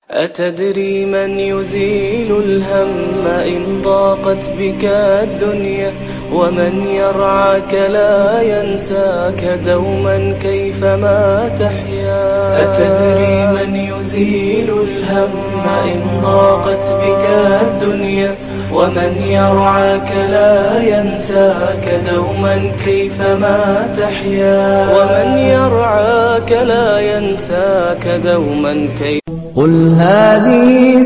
أتدري من يزيل الهم إن ضاقت بك الدنيا ومن يرعاك لا ينساك دوما كيفما تحيا أتدري من يزيل الهم إن ضاقت بك الدنيا ومن يرعاك لا ينساك دوما كيفما تحيا ومن يرعاك لا ينساك دوما كيف قل هذه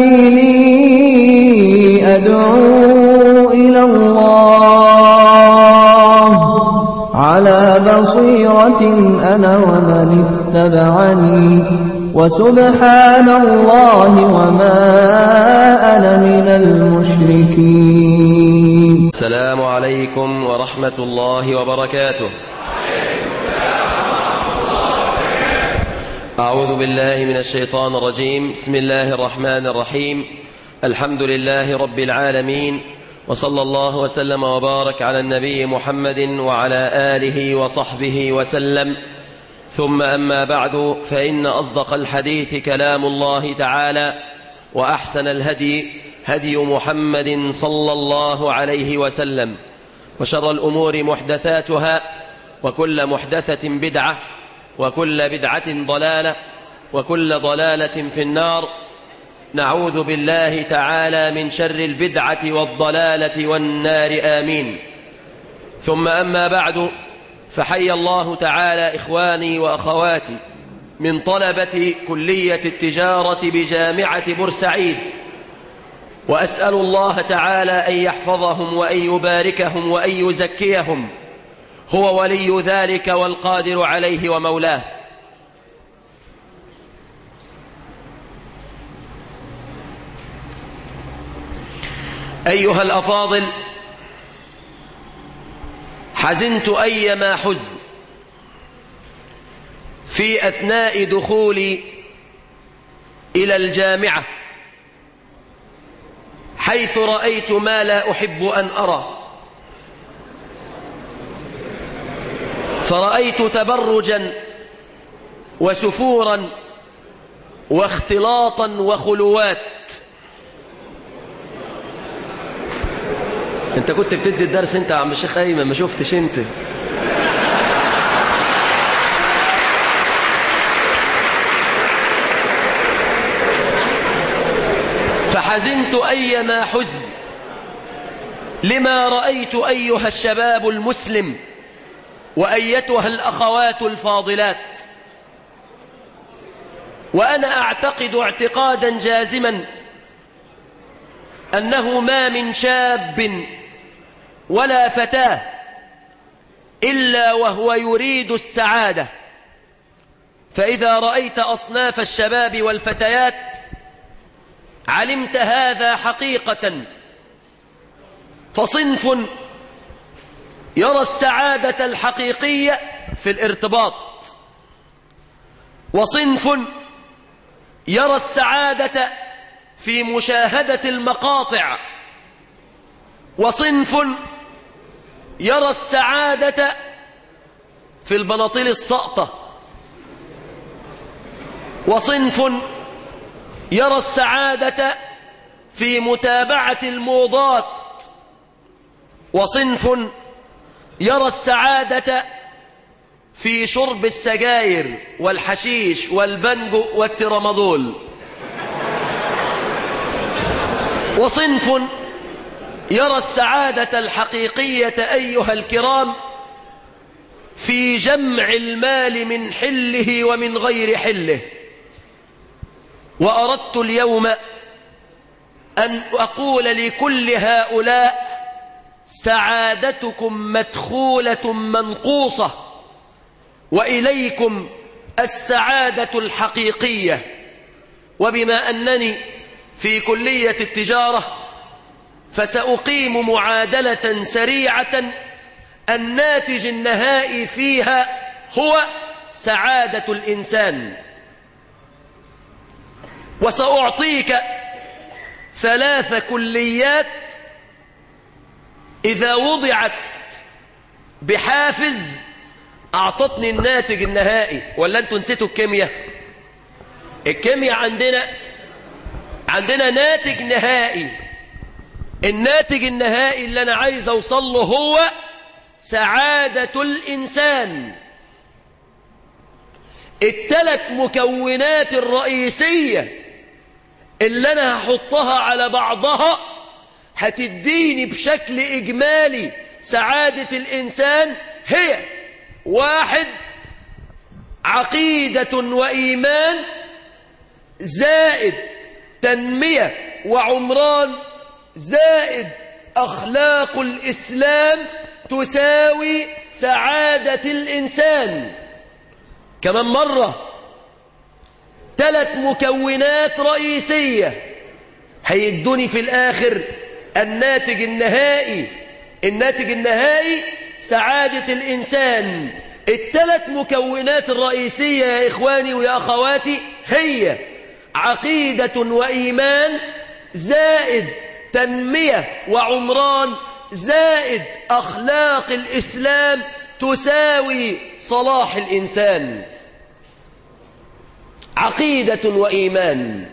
سبيلي أدعو إلى الله على بصيرة أنا ومن اتبعني وسبحان الله وما أنا من المشركين السلام عليكم ورحمة الله وبركاته أعوذ بالله من الشيطان الرجيم بسم الله الرحمن الرحيم الحمد لله رب العالمين وصلى الله وسلم وبارك على النبي محمد وعلى آله وصحبه وسلم ثم أما بعد فإن أصدق الحديث كلام الله تعالى وأحسن الهدي هدي محمد صلى الله عليه وسلم وشر الأمور محدثاتها وكل محدثة بدعة وكل بدعة ضلالة وكل ضلالة في النار نعوذ بالله تعالى من شر البدعة والضلالة والنار آمين ثم أما بعد فحي الله تعالى إخواني وأخواتي من طلبة كلية التجارة بجامعة بورسعيد وأسأل الله تعالى أن يحفظهم وأن يباركهم وأن يزكيهم هو ولي ذلك والقادر عليه ومولاه أيها الأفاضل حزنت أيما حزن في أثناء دخولي إلى الجامعة حيث رأيت ما لا أحب أن أرى فرأيت تبرجا وسفورا واختلاطا وخلوات انت كنت بتدي الدرس انت يا عم الشيخ ايمن ما شفتش انت فحزنت ايما حزن لما رأيت أيها الشباب المسلم وأيتها الأخوات الفاضلات وأنا أعتقد اعتقادا جازما أنه ما من شاب ولا فتاة إلا وهو يريد السعادة فإذا رأيت أصناف الشباب والفتيات علمت هذا حقيقة فصنف يرى السعادة الحقيقية في الارتباط وصنف يرى السعادة في مشاهدة المقاطع وصنف يرى السعادة في البناطيل السقطة وصنف يرى السعادة في متابعة الموضات وصنف يرى السعادة في شرب السجاير والحشيش والبنجو والترامادول وصنف يرى السعادة الحقيقية أيها الكرام في جمع المال من حله ومن غير حله وأردت اليوم أن أقول لكل هؤلاء سعادتكم مدخولة منقوصة وإليكم السعادة الحقيقية وبما أنني في كلية التجارة فسأقيم معادلة سريعة الناتج النهائي فيها هو سعادة الإنسان وسأعطيك ثلاث كليات إذا وضعت بحافز أعطتني الناتج النهائي ولا أنتوا نسيتوا الكيمياء الكيمياء عندنا عندنا ناتج نهائي الناتج النهائي اللي أنا عايز أوصل له هو سعادة الإنسان الثلاث مكونات الرئيسية اللي أنا هحطها على بعضها هتديني بشكل إجمالي سعادة الإنسان هي واحد عقيدة وإيمان زائد تنمية وعمران زائد أخلاق الإسلام تساوي سعادة الإنسان كمان مرة ثلاث مكونات رئيسية هيدوني في الآخر الناتج النهائي الناتج النهائي سعادة الإنسان الثلاث مكونات الرئيسية يا إخواني ويا أخواتي هي عقيدة وإيمان زائد تنمية وعمران زائد أخلاق الإسلام تساوي صلاح الإنسان عقيدة وإيمان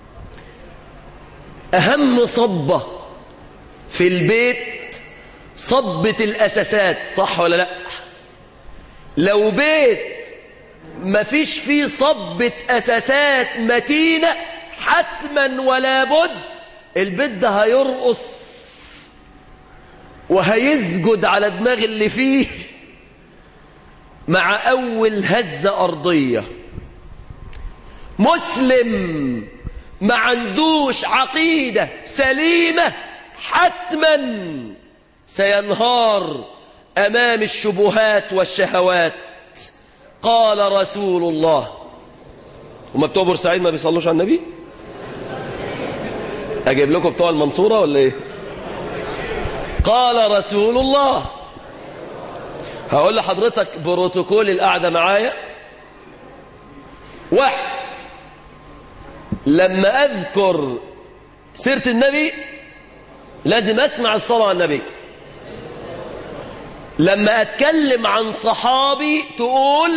أهم صبة في البيت صبة الأساسات صح ولا لا لو بيت ما فيش فيه صبة أساسات متينة حتما ولا بد البيت ده هيرقص وهيسجد على دماغ اللي فيه مع أول هزة أرضية مسلم ما عندوش عقيدة سليمة حتما سينهار أمام الشبهات والشهوات قال رسول الله وما بتوع بورسعيد ما بيصلوش على النبي أجيب لكم بتوع المنصورة ولا إيه قال رسول الله هقول لحضرتك بروتوكول القعدة معايا واحد لما أذكر سيرة النبي لازم أسمع الصلاة على النبي لما أتكلم عن صحابي تقول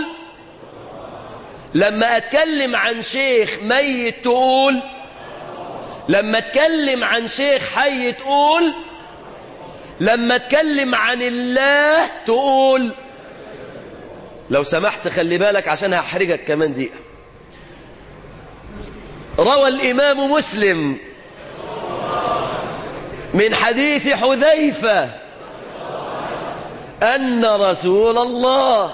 لما أتكلم عن شيخ ميت تقول لما أتكلم عن شيخ حي تقول لما أتكلم عن الله تقول لو سمحت خلي بالك عشان هحرجك كمان دقيقة روى الإمام مسلم من حديث حذيفة أن رسول الله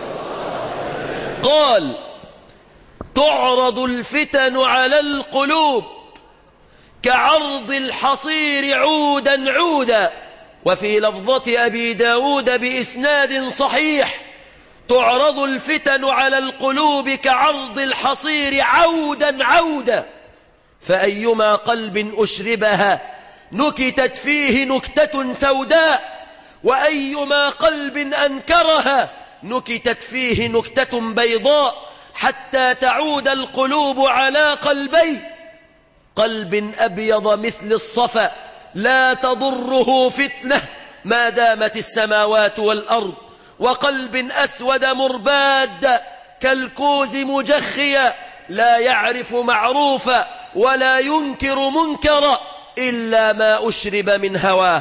قال تعرض الفتن على القلوب كعرض الحصير عودا عودا وفي لفظة أبي داود بإسناد صحيح تعرض الفتن على القلوب كعرض الحصير عودا عودا فأيما قلب أشربها نكتت فيه نكتة سوداء وأيما قلب أنكرها نكتت فيه نكتة بيضاء حتى تعود القلوب على قلبي قلب أبيض مثل الصفا لا تضره فتنة ما دامت السماوات والأرض وقلب أسود مرباد كالكوز مجخيا لا يعرف معروفا ولا ينكر منكرا إلا ما أشرب من هواه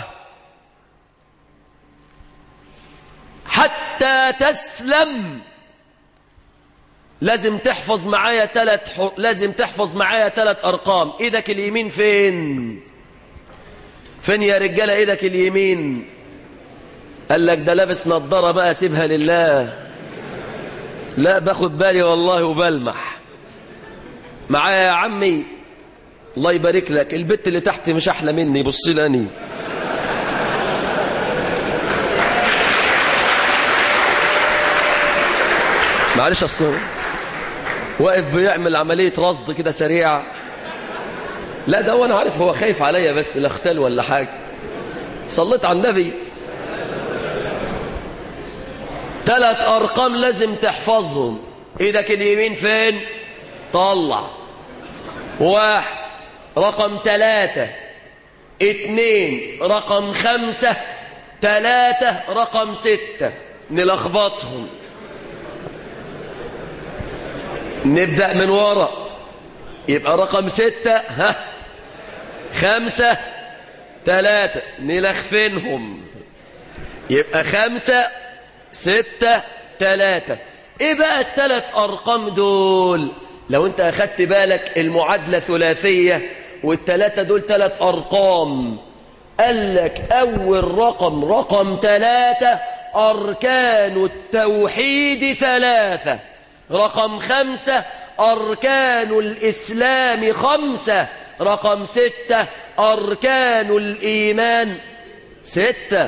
حتى تسلم لازم تحفظ معايا ثلاث ح... لازم تحفظ معايا ثلاث ارقام ايدك اليمين فين فين يا رجاله ايدك اليمين قال لك ده لابس نظاره بقى سيبها لله لا باخد بالي والله وبلمح معايا يا عمي الله يبارك لك البت اللي تحت مش احلى مني بص لاني معلش اصل واقف بيعمل عملية رصد كده سريعة لا ده وانا عارف هو خايف عليا بس لا اختل ولا حاجة صليت على النبي ثلاث ارقام لازم تحفظهم ايدك اليمين فين طلع واحد رقم ثلاثة اتنين رقم خمسة ثلاثة رقم ستة نلخبطهم نبدأ من ورا يبقى رقم ستة ها خمسة ثلاثة نلخفنهم يبقى خمسة ستة ثلاثة ايه بقى الثلاث ارقام دول لو انت اخدت بالك المعادلة ثلاثية والثلاثة دول ثلاث ارقام قال لك اول رقم رقم ثلاثة اركان التوحيد ثلاثة رقم خمسة اركان الاسلام خمسة رقم ستة اركان الايمان ستة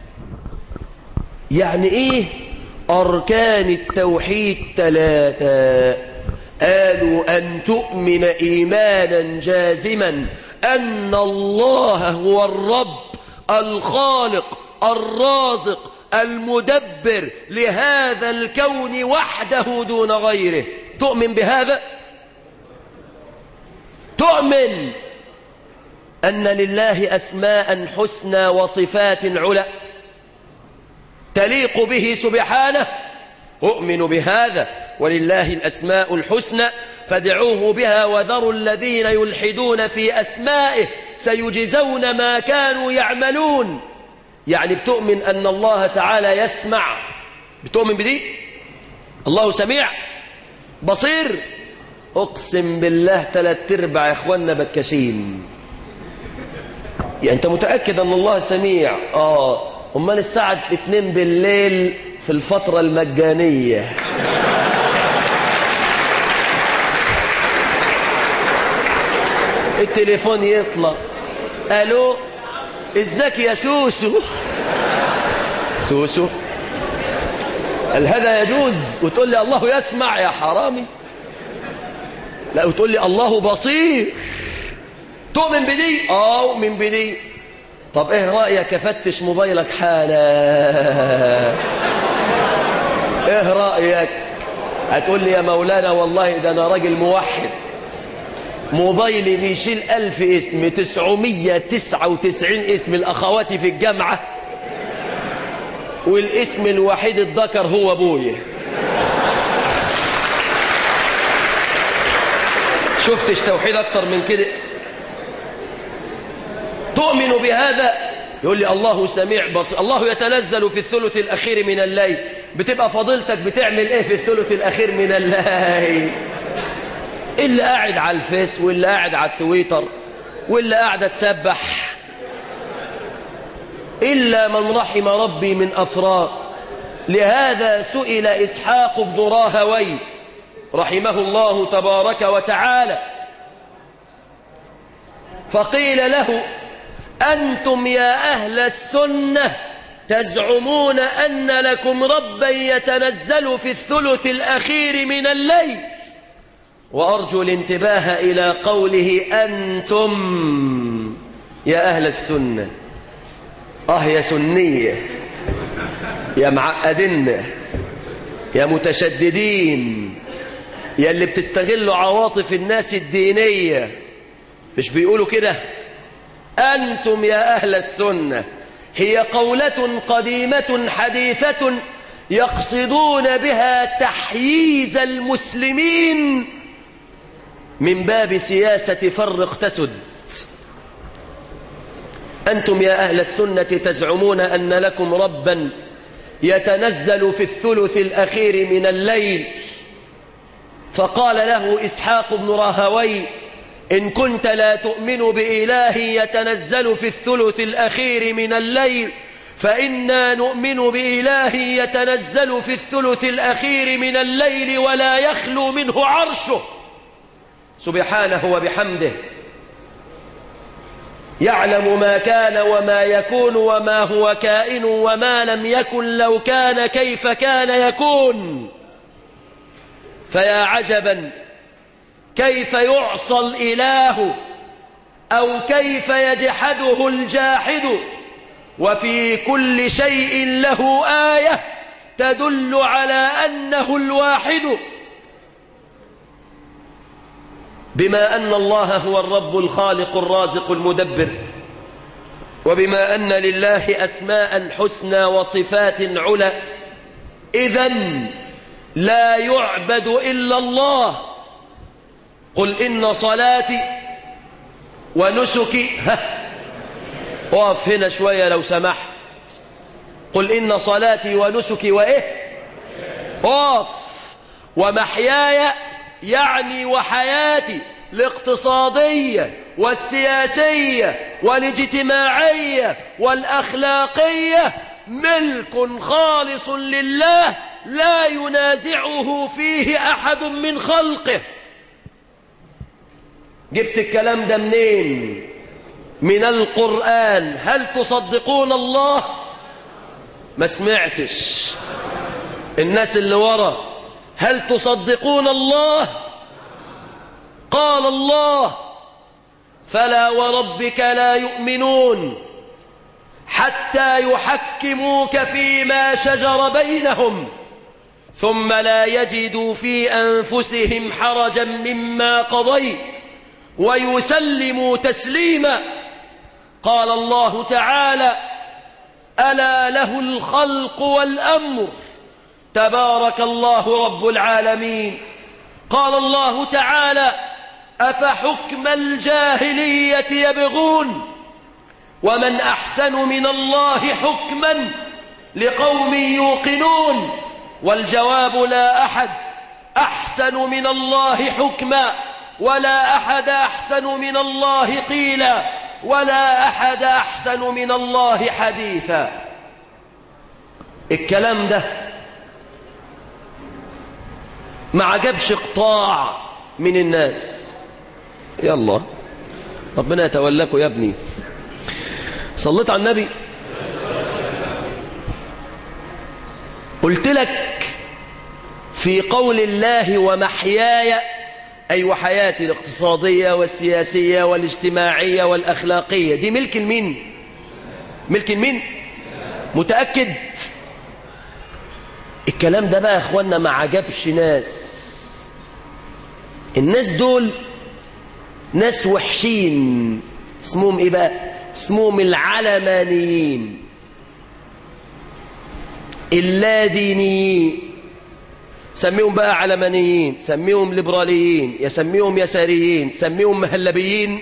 يعني ايه أركان التوحيد ثلاثة قالوا أن تؤمن إيمانا جازما أن الله هو الرب الخالق الرازق المدبر لهذا الكون وحده دون غيره تؤمن بهذا تؤمن أن لله أسماء حسنى وصفات علا تليق به سبحانه أؤمن بهذا ولله الأسماء الحسنى فادعوه بها وذروا الذين يلحدون في أسمائه سيجزون ما كانوا يعملون يعني بتؤمن أن الله تعالى يسمع بتؤمن بدي الله سميع بصير أقسم بالله ثلاث ارباع يا إخواننا بكاشين يعني أنت متأكد أن الله سميع آه أمال الساعة 2 بالليل في الفترة المجانية التليفون يطلع ألو ازيك يا سوسو سوسو قال هذا يجوز وتقول لي الله يسمع يا حرامي لا وتقول لي الله بصير تؤمن بدي اه اؤمن بدي طب ايه رأيك افتش موبايلك حالا ايه رأيك هتقول لي يا مولانا والله ده انا راجل موحد موبايلي بيشيل ألف اسم تسعمية تسعة وتسعين اسم الأخواتي في الجامعة والاسم الوحيد الذكر هو أبويا شفتش توحيد أكتر من كده تؤمن بهذا يقول لي الله سميع بصير الله يتنزل في الثلث الأخير من الليل بتبقى فضيلتك بتعمل ايه في الثلث الأخير من الليل اللي قاعد على الفيس واللي قاعد على التويتر واللي قاعد تسبح إلا من رحم ربي من أفراد لهذا سئل إسحاق بن راهوي رحمه الله تبارك وتعالى فقيل له أنتم يا أهل السنة تزعمون أن لكم ربا يتنزل في الثلث الأخير من الليل وأرجو الانتباه إلى قوله أنتم يا أهل السنة آه يا سنية يا معقدين يا متشددين يا اللي بتستغلوا عواطف الناس الدينية مش بيقولوا كده أنتم يا أهل السنة هي قولة قديمة حديثة يقصدون بها تحييز المسلمين من باب سياسة فرق تسد أنتم يا أهل السنة تزعمون أن لكم ربا يتنزل في الثلث الأخير من الليل فقال له إسحاق بن راهوي إن كنت لا تؤمن بإله يتنزل في الثلث الأخير من الليل فإنا نؤمن بإله يتنزل في الثلث الأخير من الليل ولا يخلو منه عرشه سبحانه وبحمده يعلم ما كان وما يكون وما هو كائن وما لم يكن لو كان كيف كان يكون فيا عجبا كيف يعصى الإله أو كيف يجحده الجاحد وفي كل شيء له آية تدل على أنه الواحد بما أن الله هو الرب الخالق الرازق المدبر وبما أن لله أسماء حسنى وصفات علا إذن لا يعبد إلا الله قل إن صلاتي ونسكي ها اقف هنا شوية لو سمحت قل إن صلاتي ونسكي وإيه اقف ومحياي يعني وحياتي الاقتصادية والسياسية والاجتماعية والأخلاقية ملك خالص لله لا ينازعه فيه أحد من خلقه جبت الكلام ده منين من القرآن هل تصدقون الله ما سمعتش الناس اللي ورا هل تصدقون الله قال الله فلا وربك لا يؤمنون حتى يحكموك فيما شجر بينهم ثم لا يجدوا في أنفسهم حرجا مما قضيت ويسلموا تسليما قال الله تعالى ألا له الخلق والأمر تبارك الله رب العالمين قال الله تعالى أفحكم الجاهلية يبغون ومن أحسن من الله حكما لقوم يوقنون والجواب لا أحد أحسن من الله حكما ولا أحد أحسن من الله قيلا ولا أحد أحسن من الله حديثا الكلام ده ما عجبش قطاع من الناس يلا ربنا يتولاكوا يا ابني صليت على النبي قلت لك في قول الله ومحياي أي وحياتي الاقتصادية والسياسية والاجتماعية والأخلاقية دي ملك المين ملك المين متأكد الكلام ده بقى يا اخوانا ما عجبش ناس الناس دول ناس وحشين اسمهم ايه بقى اسمهم العلمانيين اللادينيين سميهم بقى علمانيين سميهم ليبراليين يسميهم يساريين سميهم مهلبيين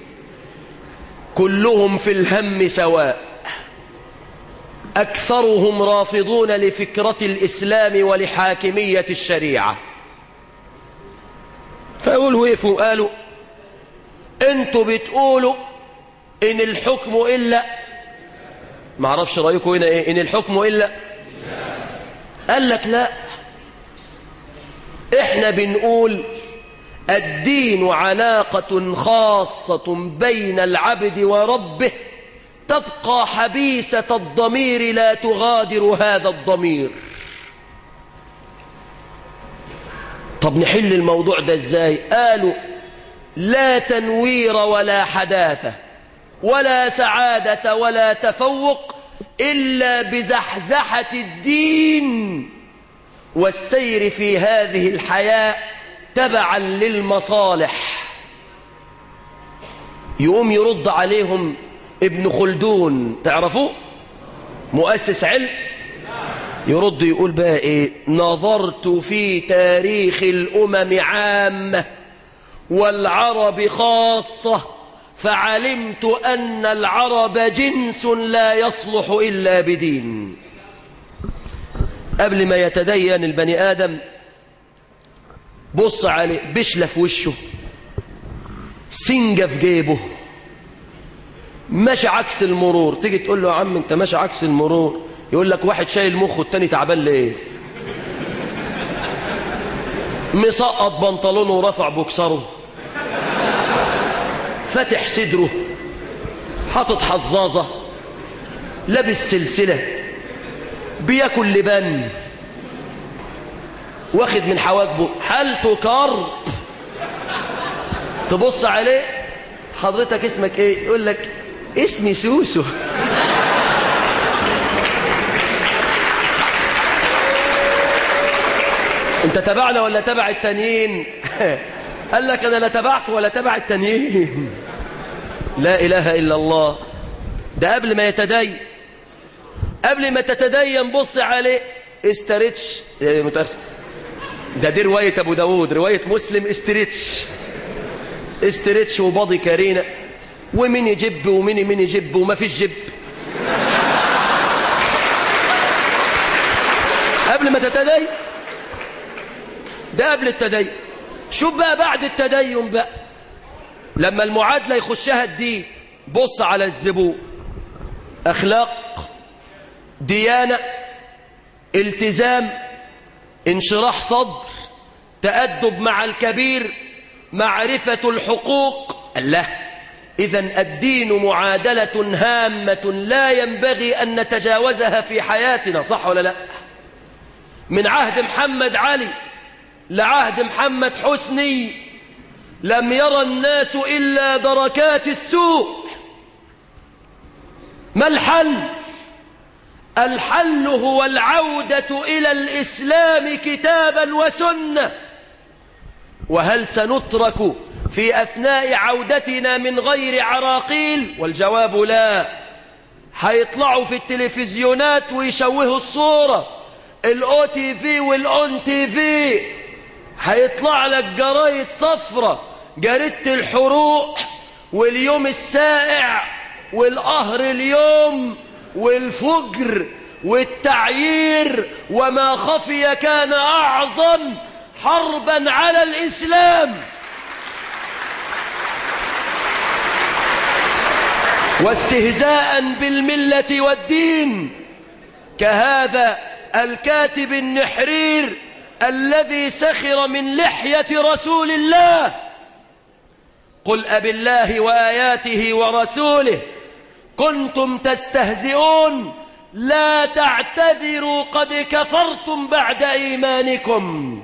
كلهم في الهم سواء أكثرهم رافضون لفكرة الإسلام ولحاكمية الشريعة فيقولوا وقفوا قالوا انتوا بتقولوا إن الحكم إلا ما اعرفش رأيكم هنا إيه إن الحكم إلا قال لك لا احنا بنقول الدين علاقة خاصة بين العبد وربه تبقى حبيسة الضمير لا تغادر هذا الضمير طب نحل الموضوع ده ازاي قالوا لا تنوير ولا حداثة ولا سعادة ولا تفوق إلا بزحزحة الدين والسير في هذه الحياة تبعا للمصالح يقوم يرد عليهم ابن خلدون تعرفوه مؤسس علم يرد يقول بقى ايه نظرت في تاريخ الامم عامه والعرب خاصه فعلمت ان العرب جنس لا يصلح الا بدين قبل ما يتدين البني ادم بص عليه بشله في وشه سنجه في جيبه ماشي عكس المرور تيجي تقول له يا عم انت ماشي عكس المرور يقول لك واحد شايل مخه التاني تعبان ليه مسقط بنطلونه ورفع بوكسره فاتح صدره حاطط حظاظه لابس سلسله بياكل لبن واخد من حواجبه حالته كرب تبص عليه حضرتك اسمك ايه يقول لك اسمي سوسو انت تبعنا ولا تبع التانيين قال لك انا لا تبعك ولا تبع التانيين لا اله الا الله ده قبل ما يتدين قبل ما تتدين بص عليه استريتش متأسف ده دي رواية ابو داود رواية مسلم استريتش استريتش وباضي كارينا ومين يجب ومين مين يجب وما فيش جب قبل ما تتدين ده قبل التدين شوف بقى بعد التدين بقى لما المعادلة يخشها الدين بص على الزبون أخلاق ديانة التزام انشراح صدر تأدب مع الكبير معرفة الحقوق الله إذا الدين معادلة هامة لا ينبغي أن نتجاوزها في حياتنا صح ولا لا من عهد محمد علي لعهد محمد حسني لم يرى الناس إلا دركات السوء ما الحل الحل هو العودة إلى الإسلام كتابا وسنة وهل سنترك في أثناء عودتنا من غير عراقيل والجواب لا هيطلعوا في التلفزيونات ويشوهوا الصورة الاو تي في والاون تي في هيطلع لك جرايد صفرة جريدة الحروق واليوم السائع والقهر اليوم والفجر والتعيير وما خفي كان أعظم حربا على الإسلام واستهزاء بالملة والدين كهذا الكاتب النحرير الذي سخر من لحية رسول الله قل أب الله وآياته ورسوله كنتم تستهزئون لا تعتذروا قد كفرتم بعد إيمانكم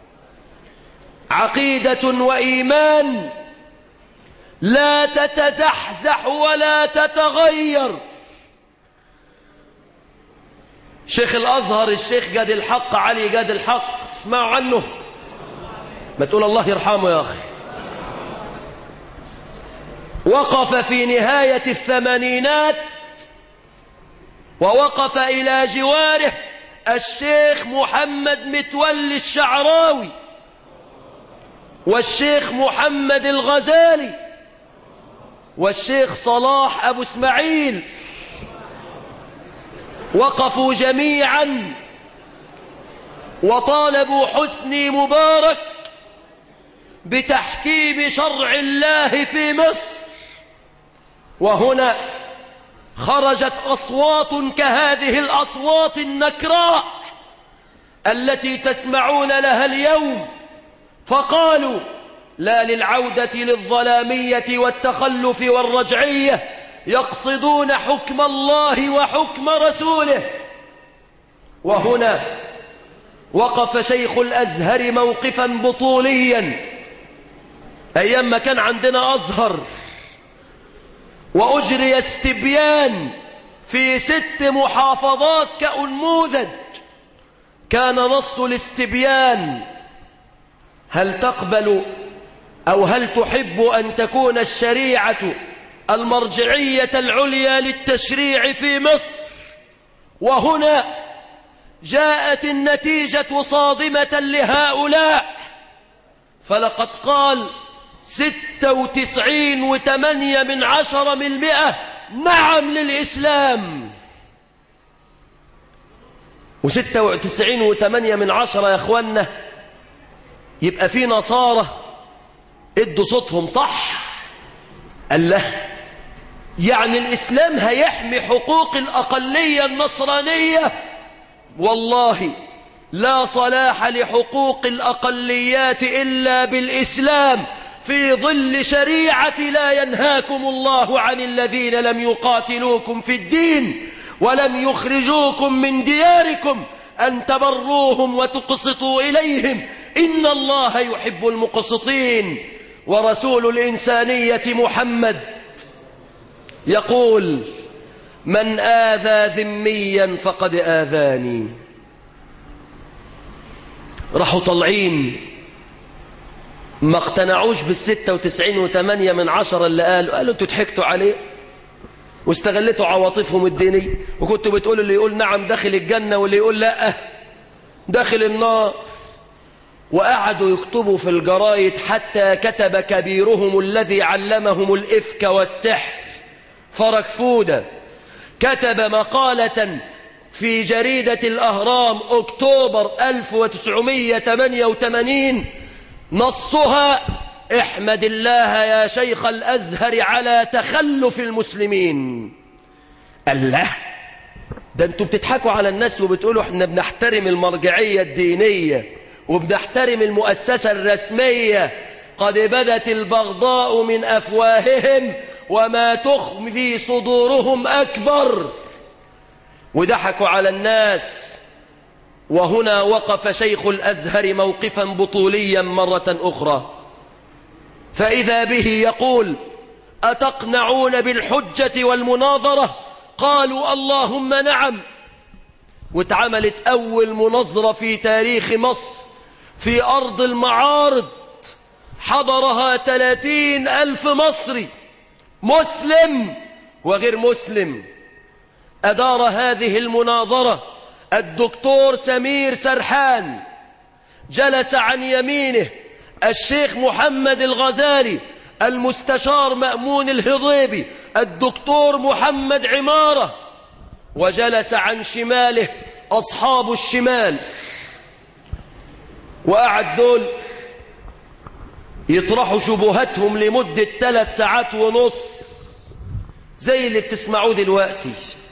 عقيدة وإيمان لا تتزحزح ولا تتغير شيخ الأزهر الشيخ جاد الحق علي جاد الحق تسمعوا عنه ما تقول الله يرحمه يا أخي وقف في نهاية الثمانينات ووقف إلى جواره الشيخ محمد متولي الشعراوي والشيخ محمد الغزالي والشيخ صلاح أبو اسماعيل وقفوا جميعا وطالبوا حسني مبارك بتحكيم شرع الله في مصر وهنا خرجت أصوات كهذه الأصوات النكراء التي تسمعون لها اليوم فقالوا لا للعودة للظلامية والتخلف والرجعية يقصدون حكم الله وحكم رسوله وهنا وقف شيخ الأزهر موقفا بطوليا أيام ما كان عندنا أزهر وأجري استبيان في ست محافظات كأنموذج كان نص الاستبيان هل تقبل أو هل تحب أن تكون الشريعة المرجعية العليا للتشريع في مصر وهنا جاءت النتيجة صادمة لهؤلاء فلقد قال ستة وتسعين وثمانية من عشرة من المئة نعم للإسلام وستة وتسعين وثمانية من عشرة يا أخوانا يبقى في نصارى ادوا صوتهم صح الله يعني الإسلام هيحمي حقوق الأقلية النصرانية والله لا صلاح لحقوق الأقليات إلا بالإسلام في ظل شريعة لا ينهاكم الله عن الذين لم يقاتلوكم في الدين ولم يخرجوكم من دياركم أن تبروهم وتقسطوا إليهم إن الله يحب المقسطين ورسول الإنسانية محمد يقول من آذى ذميا فقد آذاني راحوا طالعين ما اقتنعوش بالستة وتسعين وثمانية من عشرة اللي قالوا قالوا انتوا ضحكتوا عليه واستغلتوا عواطفهم الدينية وكنتوا بتقولوا اللي يقول نعم داخل الجنة واللي يقول لا داخل النار وقعدوا يكتبوا في الجرايد حتى كتب كبيرهم الذي علمهم الإفك والسحر فرج فودة كتب مقالة في جريدة الأهرام أكتوبر 1988 نصها احمد الله يا شيخ الأزهر على تخلف المسلمين الله ده انتوا بتضحكوا على الناس وبتقولوا احنا بنحترم المرجعية الدينية وبنحترم المؤسسة الرسمية قد بدت البغضاء من أفواههم وما تخفي صدورهم أكبر وضحكوا على الناس وهنا وقف شيخ الأزهر موقفا بطوليا مرة أخرى فإذا به يقول أتقنعون بالحجة والمناظرة قالوا اللهم نعم واتعملت أول مناظرة في تاريخ مصر في أرض المعارض حضرها ثلاثين ألف مصري مسلم وغير مسلم أدار هذه المناظرة الدكتور سمير سرحان جلس عن يمينه الشيخ محمد الغزالي المستشار مأمون الهضيبي الدكتور محمد عمارة وجلس عن شماله أصحاب الشمال وقعد دول يطرحوا شبهاتهم لمدة ثلاث ساعات ونص زي اللي بتسمعوه دلوقتي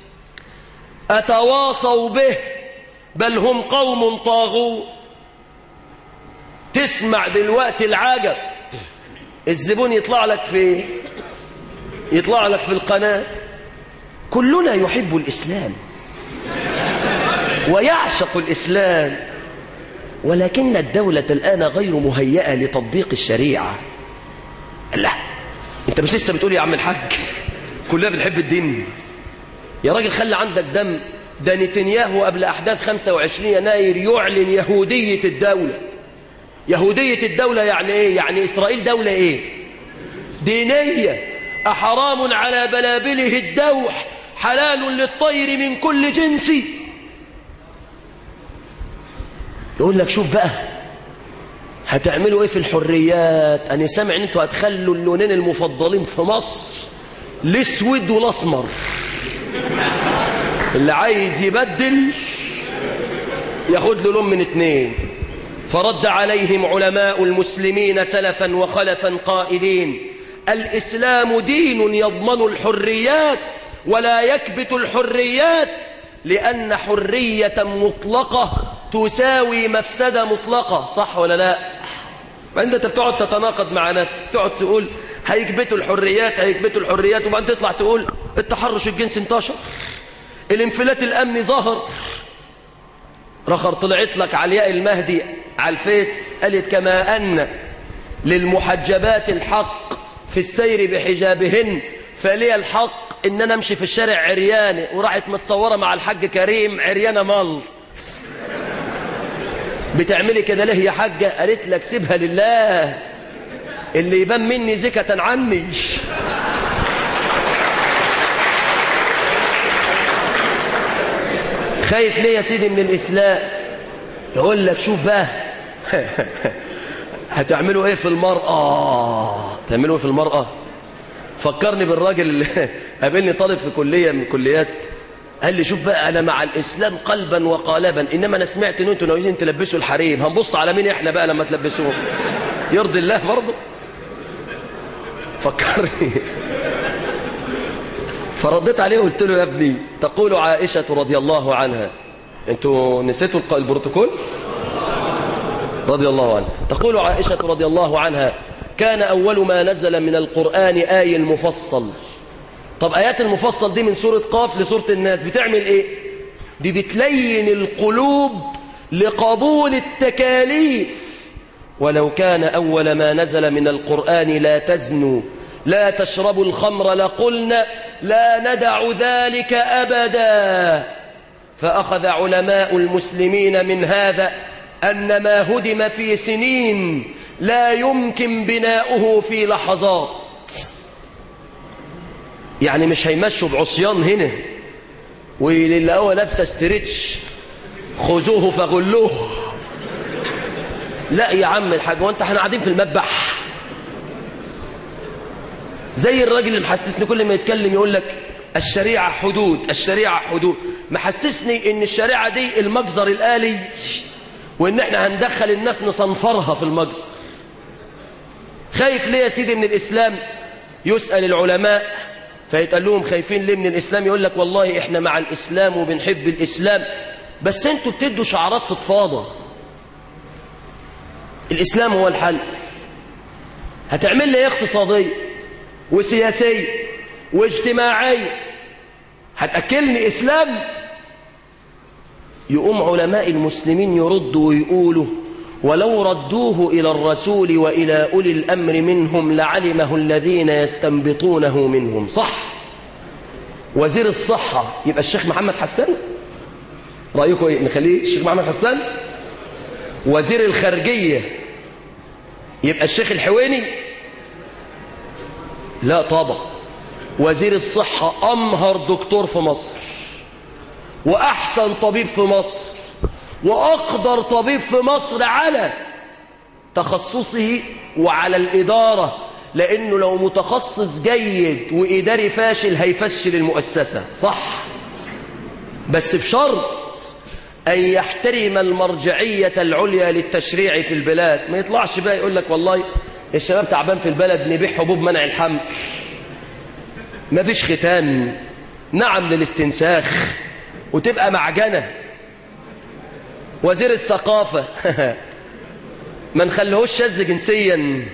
أتواصوا به بل هم قوم طاغوا تسمع دلوقتي العجب الزبون يطلع لك في يطلع لك في القناة كلنا يحب الإسلام ويعشق الإسلام ولكن الدولة الآن غير مهيئة لتطبيق الشريعة لا انت مش لسه بتقول يا عم الحاج كلنا بنحب الدين يا راجل خلي عندك دم ده نتنياهو قبل أحداث 25 يناير يعلن يهودية الدولة يهودية الدولة يعني إيه؟ يعني إسرائيل دولة إيه؟ دينية أحرام على بلابله الدوح حلال للطير من كل جنس يقول لك شوف بقى هتعملوا ايه في الحريات انا سامع ان انتوا هتخلوا اللونين المفضلين في مصر الاسود والاسمر اللي عايز يبدل ياخد له لون من اتنين فرد عليهم علماء المسلمين سلفا وخلفا قائلين الإسلام دين يضمن الحريات ولا يكبت الحريات لأن حرية مطلقة تساوي مفسدة مطلقة صح ولا لا فأنت بتقعد تتناقض مع نفسك تقعد تقول هيكبتوا الحريات هيكبتوا الحريات وبعدين تطلع تقول التحرش الجنسي انتشر الانفلات الأمني ظهر رخر طلعت لك علياء المهدي على الفيس قالت كما أن للمحجبات الحق في السير بحجابهن فلي الحق ان انا امشي في الشارع عريانه وراحت متصوره مع الحاج كريم عريانه ملط بتعملي كده ليه يا حاجه قالت لك سيبها لله اللي يبان مني زكة عني خايف ليه يا سيدي من الإسلام يقول لك شوف بقى هتعملوا ايه في المرأة تعملوا ايه في المرأة فكرني بالراجل اللي قابلني طالب في كلية من الكليات قال لي شوف بقى انا مع الاسلام قلبا وقالبا انما انا سمعت ان انتوا ناويين تلبسوا الحريم هنبص على مين احنا بقى لما تلبسوهم يرضي الله برضه فكرني فرديت عليه وقلت له يا ابني تقول عائشة رضي الله عنها انتوا نسيتوا البروتوكول رضي الله عنها تقول عائشة رضي الله عنها كان أول ما نزل من القرآن آي المفصل طب آيات المفصل دي من سورة قاف لسورة الناس بتعمل إيه دي بتلين القلوب لقبول التكاليف ولو كان أول ما نزل من القرآن لا تزنوا لا تشربوا الخمر لقلنا لا ندع ذلك أبدا فأخذ علماء المسلمين من هذا أن ما هدم في سنين لا يمكن بناؤه في لحظات يعني مش هيمشوا بعصيان هنا وللقوة لابسة استريتش خذوه فغلوه لا يا عم الحاج وانت احنا قاعدين في المذبح زي الراجل اللي محسسني كل ما يتكلم يقول لك الشريعة حدود الشريعة حدود محسسني ان الشريعة دي المجزر الآلي وان احنا هندخل الناس نصنفرها في المجزر خايف ليه يا سيدي من الإسلام يسأل العلماء فيتقال لهم خايفين ليه من الإسلام يقول لك والله احنا مع الإسلام وبنحب الإسلام بس انتوا بتدوا شعارات فضفاضة الإسلام هو الحل هتعمل لي ايه اقتصادية وسياسية واجتماعية هتأكلني إسلام يقوم علماء المسلمين يردوا ويقولوا ولو ردوه إلى الرسول وإلى أولي الأمر منهم لعلمه الذين يستنبطونه منهم صح وزير الصحة يبقى الشيخ محمد حسان رأيكم ايه نخليه الشيخ محمد حسان وزير الخارجية يبقى الشيخ الحويني لا طبعا وزير الصحة أمهر دكتور في مصر وأحسن طبيب في مصر وأقدر طبيب في مصر على تخصصه وعلى الإدارة لأنه لو متخصص جيد وإداري فاشل هيفشل المؤسسة صح بس بشرط أن يحترم المرجعية العليا للتشريع في البلاد ما يطلعش بقى يقول لك والله الشباب تعبان في البلد نبيع حبوب منع الحمل ما فيش ختان نعم للاستنساخ وتبقى معجنة وزير الثقافة ما نخليهوش شاذ جنسيا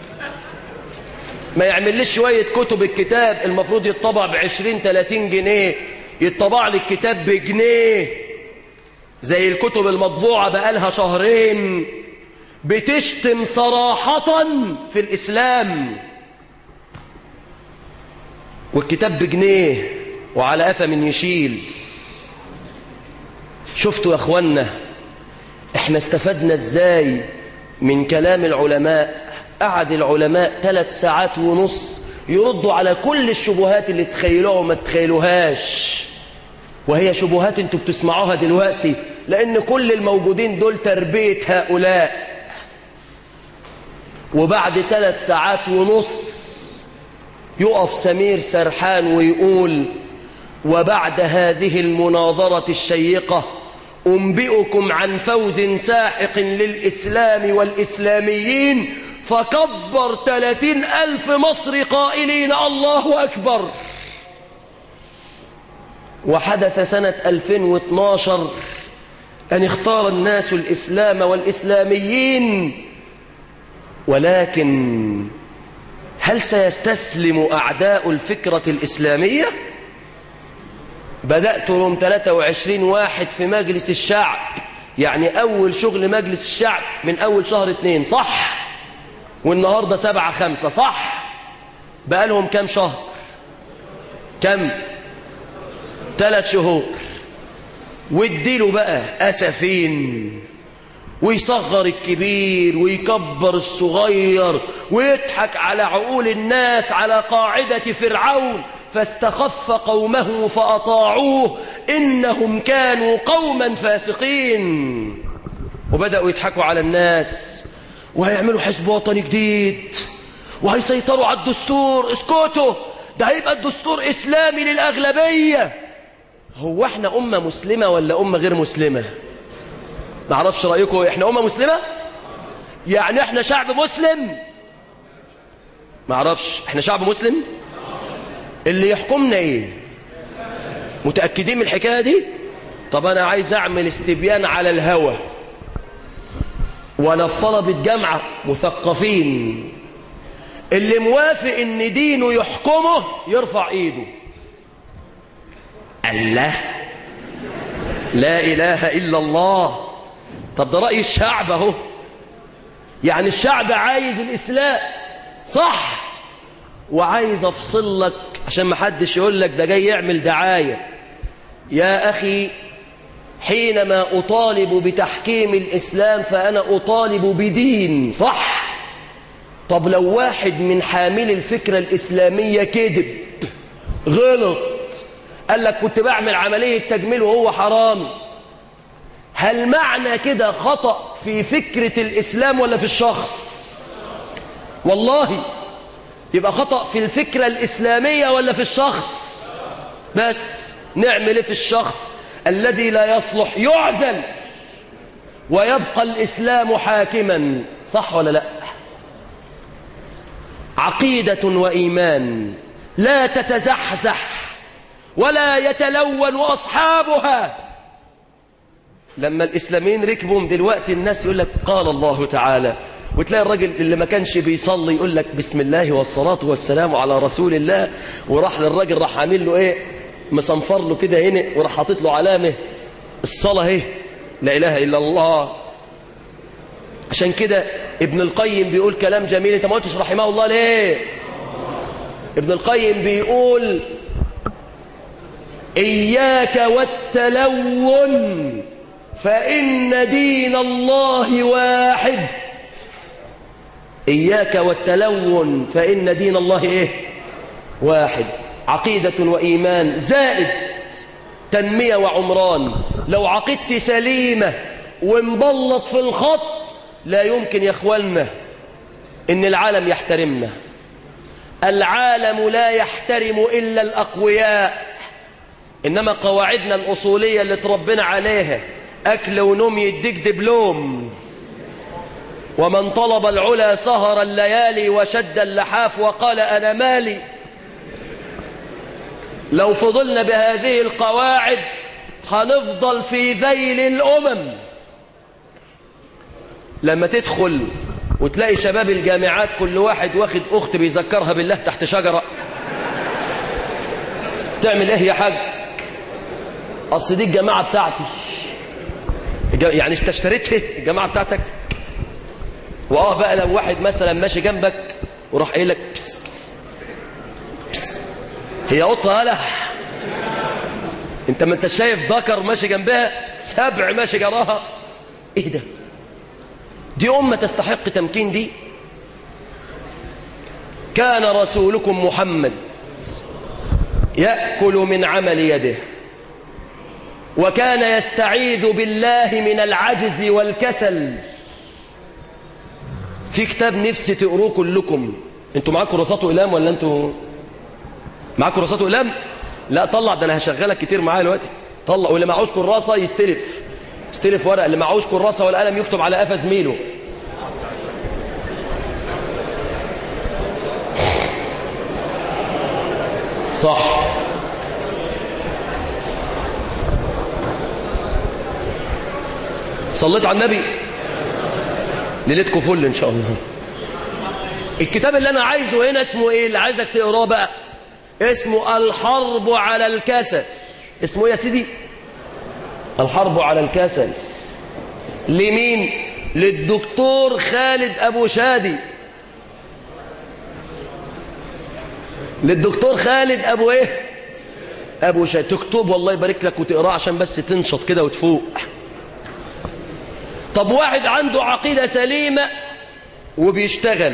ما يعملش شوية كتب الكتاب المفروض يطبع بعشرين تلاتين جنيه يطبع لي الكتاب بجنيه زي الكتب المطبوعة بقالها شهرين بتشتم صراحة في الإسلام والكتاب بجنيه وعلى قفا من يشيل شفتوا يا أخوانا احنا استفدنا ازاي من كلام العلماء قعد العلماء ثلاث ساعات ونص يردوا على كل الشبهات اللي تخيلوها وما تخيلوهاش وهي شبهات انتوا بتسمعوها دلوقتي لأن كل الموجودين دول تربية هؤلاء وبعد ثلاث ساعات ونص يقف سمير سرحان ويقول وبعد هذه المناظرة الشيقة أنبئكم عن فوز ساحق للإسلام والإسلاميين فكبر ثلاثين ألف مصر قائلين الله أكبر وحدث سنة 2012 أن اختار الناس الإسلام والإسلاميين ولكن هل سيستسلم أعداء الفكرة الإسلامية؟ بدأت يوم 23 واحد في مجلس الشعب يعني أول شغل مجلس الشعب من أول شهر اتنين صح؟ والنهاردة سبعة خمسة صح؟ بقى لهم كام شهر؟ كم؟ ثلاث شهور واديله بقى أسفين ويصغر الكبير ويكبر الصغير ويضحك على عقول الناس على قاعدة فرعون فاستخف قومه فأطاعوه إنهم كانوا قوما فاسقين وبدأوا يضحكوا على الناس وهيعملوا حزب وطني جديد وهيسيطروا على الدستور اسكتوا ده هيبقى الدستور إسلامي للأغلبية هو احنا أمة مسلمة ولا أمة غير مسلمة معرفش رأيكم احنا أمة مسلمة يعني احنا شعب مسلم معرفش احنا شعب مسلم اللي يحكمنا ايه متأكدين من الحكاية دي طب انا عايز اعمل استبيان على الهوى وانا في طلبة جامعة مثقفين اللي موافق ان دينه يحكمه يرفع ايده الله لا اله الا الله طب ده رأي الشعب اهو يعني الشعب عايز الاسلام صح وعايز افصل لك عشان ما حدش يقول لك ده جاي يعمل دعاية يا أخي حينما أطالب بتحكيم الإسلام فأنا أطالب بدين صح طب لو واحد من حامل الفكرة الإسلامية كذب غلط قال لك كنت بعمل عملية تجميل وهو حرام هل معنى كده خطأ في فكرة الإسلام ولا في الشخص والله يبقى خطأ في الفكرة الإسلامية ولا في الشخص بس نعمل إيه في الشخص الذي لا يصلح يعزل ويبقى الإسلام حاكما صح ولا لا عقيدة وإيمان لا تتزحزح ولا يتلون أصحابها لما الإسلاميين ركبهم دلوقتي الناس يقول لك قال الله تعالى وتلاقي الراجل اللي ما كانش بيصلي يقول لك بسم الله والصلاة والسلام على رسول الله وراح للراجل راح عامل له ايه مصنفر له كده هنا وراح حاطط له علامة الصلاة اهي لا إله إلا الله عشان كده ابن القيم بيقول كلام جميل انت ما قلتش رحمه الله ليه ابن القيم بيقول إياك والتلون فإن دين الله واحد إياك والتلون فإن دين الله إيه واحد عقيدة وإيمان زائد تنمية وعمران لو عقيدتي سليمة ومبلط في الخط لا يمكن يا اخواننا ان العالم يحترمنا العالم لا يحترم إلا الأقوياء إنما قواعدنا الأصولية اللي تربنا عليها أكل ونوم يديك دبلوم ومن طلب العلا سهر الليالي وشد اللحاف وقال أنا مالي لو فضلنا بهذه القواعد هنفضل في ذيل الأمم لما تدخل وتلاقي شباب الجامعات كل واحد واخد أخت بيذكرها بالله تحت شجرة تعمل ايه يا حاج اصل دي الجماعة بتاعتي يعني انت اشتريتها الجماعة بتاعتك واه بقى لو واحد مثلا ماشي جنبك وراح قايل لك بس بس بس هي قطة هلا انت ما انت شايف ذكر ماشي جنبها سبع ماشي جراها ايه ده دي أمة تستحق تمكين دي كان رسولكم محمد يأكل من عمل يده وكان يستعيذ بالله من العجز والكسل في كتاب نفسي تقروه كلكم انتوا معاكم كراسات اقلام ولا انتوا معاكم كراسات اقلام لا طلع ده انا هشغلك كتير معايا دلوقتي طلع واللي معهوش كراسه يستلف يستلف ورقه اللي معهوش كراسه ولا قلم يكتب على قفا زميله صح صليت على النبي ليلتكم فل ان شاء الله الكتاب اللي انا عايزه هنا اسمه ايه اللي عايزك تقراه بقى اسمه الحرب على الكسل اسمه ايه يا سيدي الحرب على الكسل لمين للدكتور خالد ابو شادي للدكتور خالد ابو ايه ابو شادي تكتب والله يبارك لك وتقراه عشان بس تنشط كده وتفوق طب واحد عنده عقيدة سليمة وبيشتغل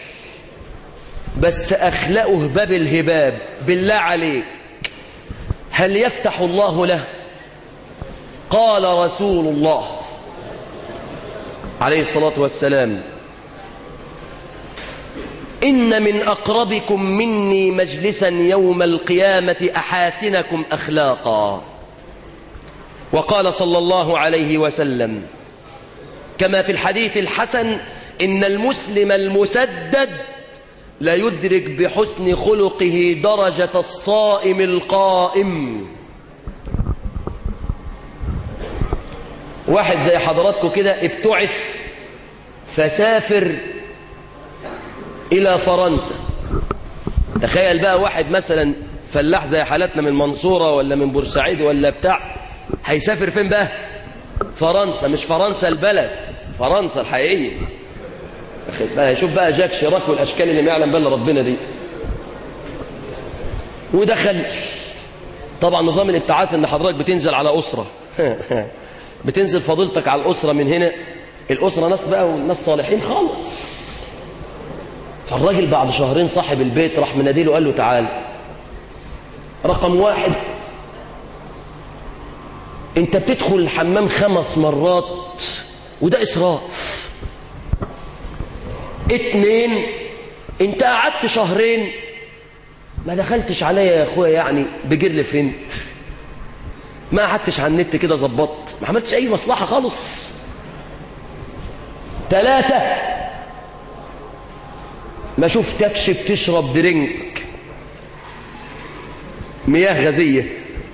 بس أخلقه باب الهباب بالله عليك هل يفتح الله له قال رسول الله عليه الصلاة والسلام إن من أقربكم مني مجلسا يوم القيامة أحاسنكم أخلاقا وقال صلى الله عليه وسلم كما في الحديث الحسن إن المسلم المسدد لا يدرك بحسن خلقه درجة الصائم القائم واحد زي حضراتكم كده ابتعث فسافر إلى فرنسا تخيل بقى واحد مثلا فلاح زي حالتنا من منصورة ولا من بورسعيد ولا بتاع هيسافر فين بقى فرنسا مش فرنسا البلد فرنسا الحقيقية بقى شوف بقى جاك شراك والأشكال اللي ما يعلم بها ربنا دي ودخل طبعا نظام الابتعاث ان حضرتك بتنزل على أسرة بتنزل فضيلتك على الأسرة من هنا الأسرة ناس بقى وناس صالحين خالص فالراجل بعد شهرين صاحب البيت راح مناديله قال له تعال رقم واحد انت بتدخل الحمام خمس مرات وده إسراف اتنين انت قعدت شهرين ما دخلتش عليا يا اخويا يعني بجيرل فريند ما قعدتش على النت كده ظبطت ما عملتش اي مصلحة خالص ثلاثة ما شفتكش بتشرب درينك مياه غازية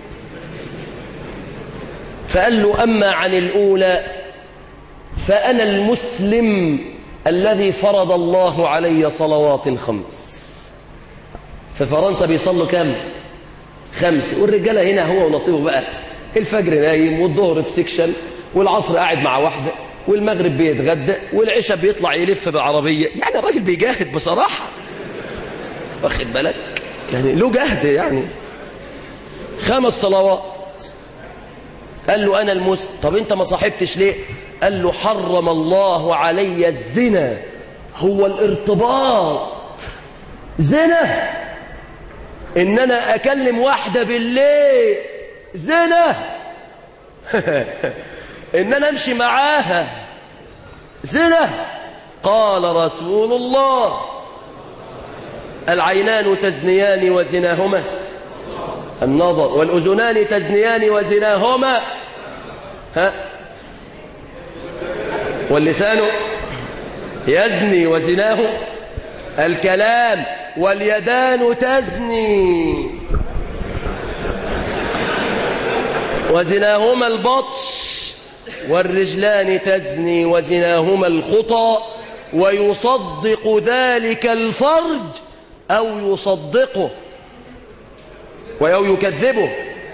فقال له أما عن الأولى فأنا المسلم الذي فرض الله علي صلوات خمس في فرنسا بيصلوا كام خمس والرجالة هنا هو ونصيبه بقى الفجر نايم والظهر في سيكشن والعصر قاعد مع واحدة والمغرب بيتغدى والعشاء بيطلع يلف بعربية يعني الراجل بيجاهد بصراحة واخد بالك يعني له جهد يعني خمس صلوات قال له أنا المسلم طب أنت ما صاحبتش ليه قال له حرم الله علي الزنا هو الارتباط زنا ان انا اكلم واحدة بالليل زنا ان انا امشي معاها زنا قال رسول الله العينان تزنيان وزناهما النظر والأذنان تزنيان وزناهما ها واللسان يزني وزناه الكلام واليدان تزني وزناهما البطش والرجلان تزني وزناهما الخطى ويصدق ذلك الفرج أو يصدقه أو يكذبه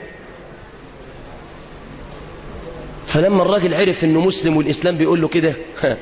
فلما الراجل عرف انه مسلم والإسلام بيقول له كده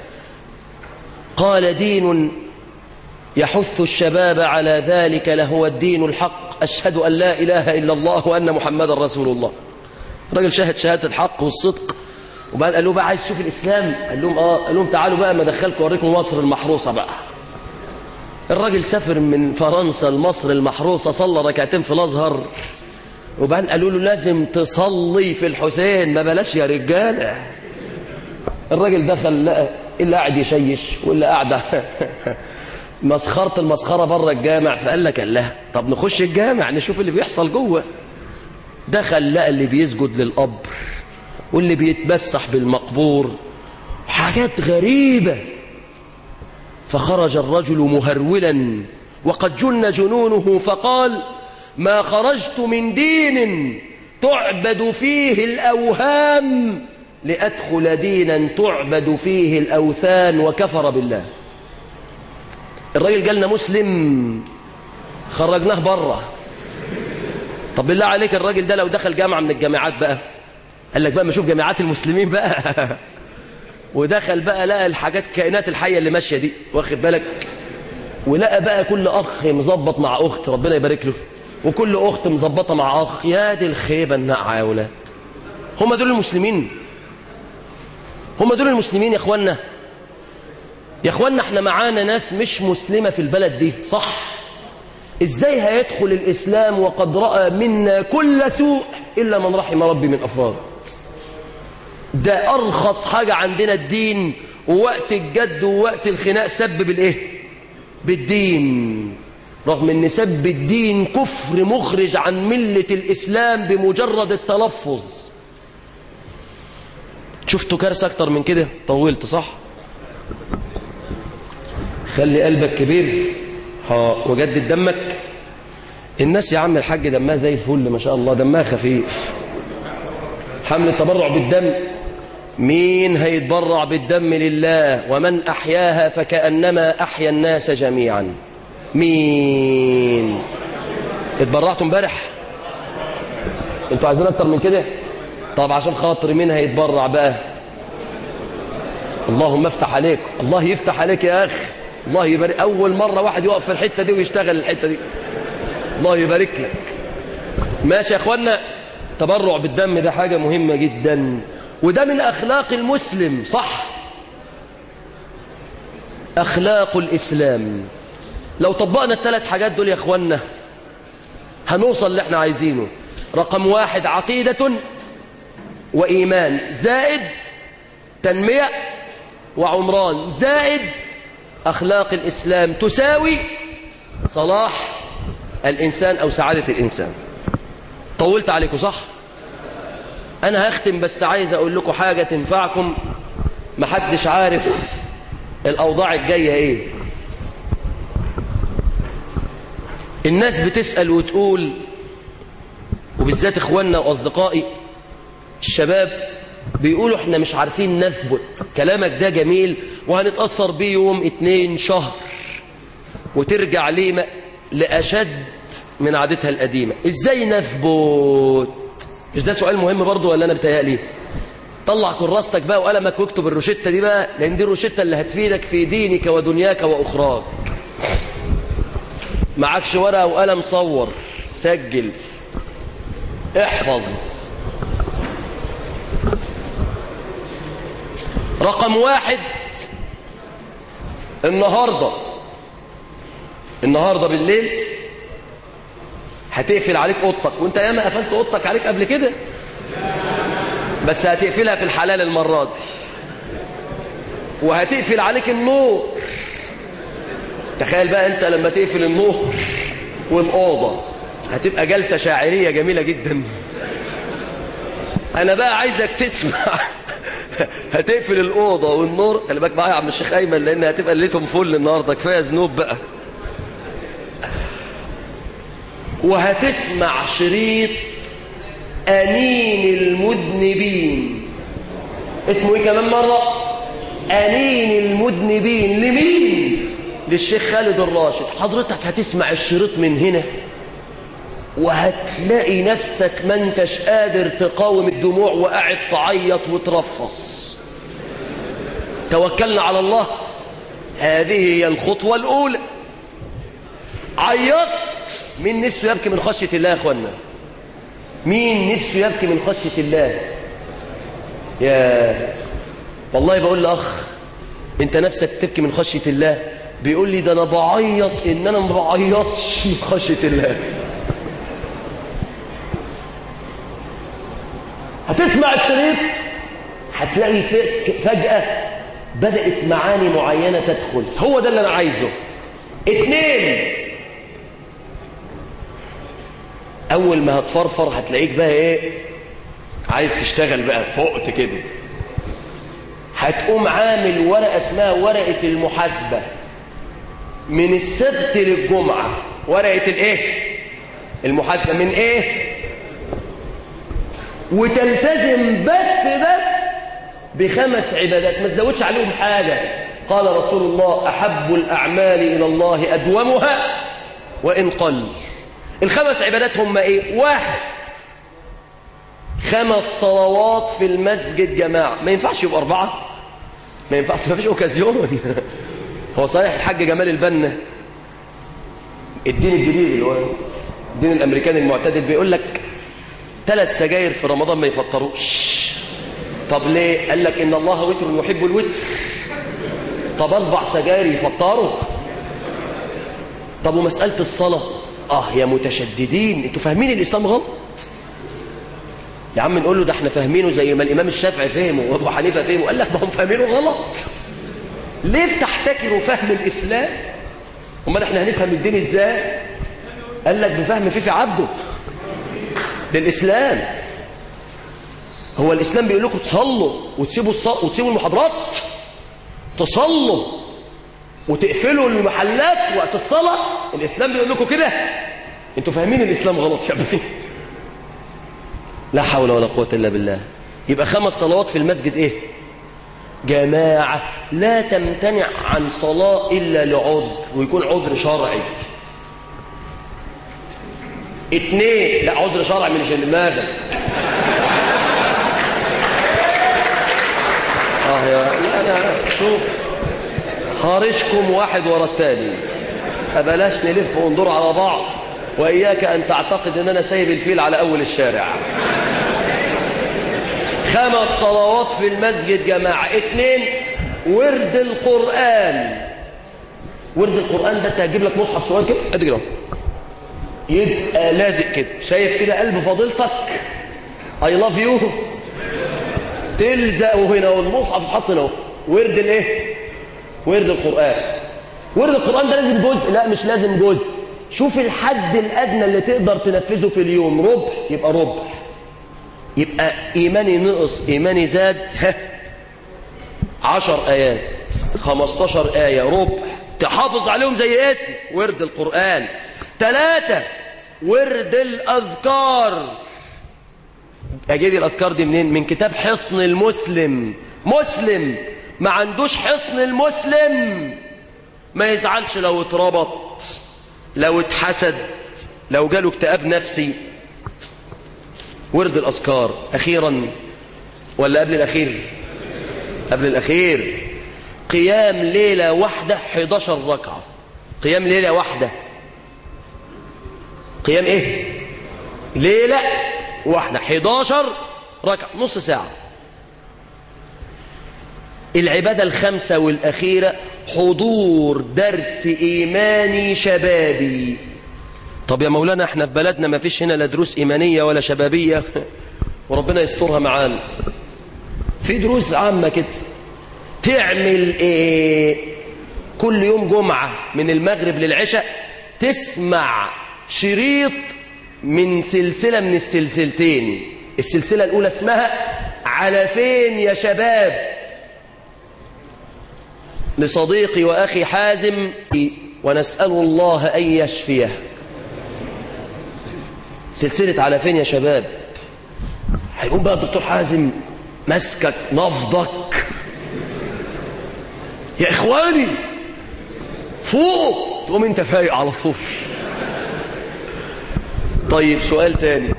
قال دين يحث الشباب على ذلك لهو الدين الحق أشهد أن لا إله إلا الله وأن محمد رسول الله الراجل شهد شهادة الحق والصدق وبعد قال له بقى عايز تشوف الإسلام قال لهم آه قال لهم تعالوا بقى ما ادخلكم اوريكم مصر المحروسة بقى الراجل سافر من فرنسا لمصر المحروسة صلى ركعتين في الأزهر وبعدين قالوا له لازم تصلي في الحسين ما بلاش يا رجالة الراجل دخل لقى اللي قاعد يشيش واللي قاعدة مسخرة المسخرة بره الجامع فقال لك الله طب نخش الجامع نشوف اللي بيحصل جوه دخل لقى اللي بيسجد للقبر واللي بيتمسح بالمقبور حاجات غريبة فخرج الرجل مهرولا وقد جن جنونه فقال ما خرجت من دين تعبد فيه الأوهام لأدخل دينا تعبد فيه الأوثان وكفر بالله الراجل قالنا مسلم خرجناه بره طب بالله عليك الراجل ده لو دخل جامعة من الجامعات بقى قال لك بقى ما اشوف جامعات المسلمين بقى ودخل بقى لقى الحاجات الكائنات الحية اللي ماشية دي واخد بالك ولقى بقى كل أخ مظبط مع أخت ربنا يبارك له وكل أخت مظبطة مع أخ يا دي الخيبة النقعة يا ولاد هم دول المسلمين هم دول المسلمين يا اخوانا يا اخوانا احنا معانا ناس مش مسلمة في البلد دي صح ازاي هيدخل الاسلام وقد رأى منا كل سوء الا من رحم ربي من افراد ده ارخص حاجة عندنا الدين ووقت الجد ووقت الخناق سب بالايه بالدين رغم ان سب الدين كفر مخرج عن ملة الاسلام بمجرد التلفظ شفتوا كارثة اكتر من كده طولت صح خلي قلبك كبير ها وجدد دمك الناس يا عم الحاج دمها زي الفل ما شاء الله دمها خفيف حمل التبرع بالدم مين هيتبرع بالدم لله ومن أحياها فكأنما أحيا الناس جميعا مين اتبرعتوا امبارح انتوا عايزين اكتر من كده طب عشان خاطر مين هيتبرع بقى اللهم افتح عليك الله يفتح عليك يا اخي الله يبارك اول مره واحد يقف في الحته دي ويشتغل الحته دي الله يبارك لك ماشي يا اخوانا تبرع بالدم ده حاجه مهمه جدا وده من اخلاق المسلم صح اخلاق الاسلام لو طبقنا الثلاث حاجات دول يا اخوانا هنوصل اللي احنا عايزينه رقم واحد عقيده وإيمان زائد تنمية وعمران زائد أخلاق الإسلام تساوي صلاح الإنسان أو سعادة الإنسان طولت عليكم صح؟ أنا هختم بس عايز أقول لكم حاجة تنفعكم محدش عارف الأوضاع الجاية إيه الناس بتسأل وتقول وبالذات إخواننا وأصدقائي الشباب بيقولوا احنا مش عارفين نثبت كلامك ده جميل وهنتأثر بيه يوم اتنين شهر وترجع ليه لأشد من عادتها القديمة ازاي نثبت مش ده سؤال مهم برضو ولا انا بتهيألي طلع كراستك بقى وقلمك واكتب الروشتة دي بقى لان دي الروشتة اللي هتفيدك في دينك ودنياك وأخراك معكش ورقة وقلم صور سجل احفظ رقم واحد النهاردة النهاردة بالليل هتقفل عليك اوضتك وانت ياما قفلت اوضتك عليك قبل كده بس هتقفلها في الحلال المرة دي وهتقفل عليك النور تخيل بقى انت لما تقفل النور والأوضة هتبقى جلسة شاعرية جميلة جدا انا بقى عايزك تسمع هتقفل الأوضة والنور خلي بالك معايا يا عم الشيخ أيمن لأن هتبقى ليلتهم فل النهاردة كفاية ذنوب بقى وهتسمع شريط أنين المذنبين اسمه ايه كمان مرة أنين المذنبين لمين للشيخ خالد الراشد حضرتك هتسمع الشريط من هنا وهتلاقي نفسك ما انتش قادر تقاوم الدموع وقاعد تعيط وترفص توكلنا على الله هذه هي الخطوة الأولى عيطت مين نفسه يبكي من خشية الله يا أخوانا مين نفسه يبكي من خشية الله يا والله بقول لأخ انت نفسك تبكي من خشية الله بيقول لي ده انا بعيط ان انا ما بعيطش من خشية الله هتسمع الشريط هتلاقي فجأة بدأت معاني معينة تدخل هو ده اللي أنا عايزه اتنين أول ما هتفرفر هتلاقيك بقى إيه عايز تشتغل بقى فوقت كده هتقوم عامل ورقة اسمها ورقة المحاسبة من السبت للجمعة ورقة الايه المحاسبة من ايه وتلتزم بس بس بخمس عبادات ما تزودش عليهم حاجة قال رسول الله أحب الأعمال إلى الله أدومها وإن قل الخمس عبادات هم إيه واحد خمس صلوات في المسجد جماعة ما ينفعش يبقى أربعة ما ينفعش ما فيش أوكازيون هو صحيح الحاج جمال البنا الدين الجديد اللي هو الدين الأمريكاني المعتدل بيقول لك ثلاث سجاير في رمضان ما يفطروش طب ليه قال لك إن الله وتر يحب الوتر طب أربع سجاير يفطروا طب ومسألة الصلاة آه يا متشددين انتوا فاهمين الإسلام غلط يا عم نقول له ده احنا فاهمينه زي ما الإمام الشافعي فهمه وأبو حنيفة فهمه قال لك ما هم فاهمينه غلط ليه بتحتكروا فهم الإسلام امال احنا هنفهم الدين ازاي قال لك بفهم فيفي عبده للإسلام هو الإسلام بيقول لكم تصلوا وتسيبوا الصلاة وتسيبوا المحاضرات تصلوا وتقفلوا المحلات وقت الصلاة الإسلام بيقول لكم كده انتوا فاهمين الإسلام غلط يا ابني لا حول ولا قوة إلا بالله يبقى خمس صلوات في المسجد إيه جماعة لا تمتنع عن صلاة إلا لعذر ويكون عذر شرعي اتنين لا عذر شرعي من لماذا اه يا لا لا شوف خارجكم واحد ورا التاني أبلاش نلف وندور على بعض وإياك أن تعتقد أن أنا سايب الفيل على أول الشارع خمس صلوات في المسجد جماعة اتنين ورد القرآن ورد القرآن ده انت هتجيب لك مصحف صغير كده ادي كده يبقى لازق كده شايف كده قلب فضيلتك اي لاف يو تلزق هنا والمصحف تحط هنا ورد الايه ورد القرآن ورد القرآن ده لازم جزء لا مش لازم جزء شوف الحد الأدنى اللي تقدر تنفذه في اليوم ربع يبقى ربع يبقى إيماني نقص إيماني زاد ها عشر آيات خمستاشر آية ربع تحافظ عليهم زي اسم ورد القرآن ثلاثة ورد الأذكار أجيب الأذكار دي منين من كتاب حصن المسلم مسلم ما عندوش حصن المسلم ما يزعلش لو اتربط لو اتحسد لو جاله اكتئاب نفسي ورد الأذكار أخيرا ولا قبل الأخير قبل الأخير قيام ليلة واحدة 11 ركعة قيام ليلة واحدة قيام ايه ليلة واحدة 11 ركعة نص ساعة العبادة الخمسة والأخيرة حضور درس إيماني شبابي طب يا مولانا احنا في بلدنا ما فيش هنا لا دروس إيمانية ولا شبابية وربنا يسترها معانا في دروس عامة كده تعمل ايه كل يوم جمعة من المغرب للعشاء تسمع شريط من سلسلة من السلسلتين السلسلة الأولى اسمها على فين يا شباب لصديقي وأخي حازم ونسأل الله أن يشفيه سلسلة على فين يا شباب هيقوم بقى الدكتور حازم مسكك نفضك يا إخواني فوق تقوم انت فايق على طول طيب سؤال تاني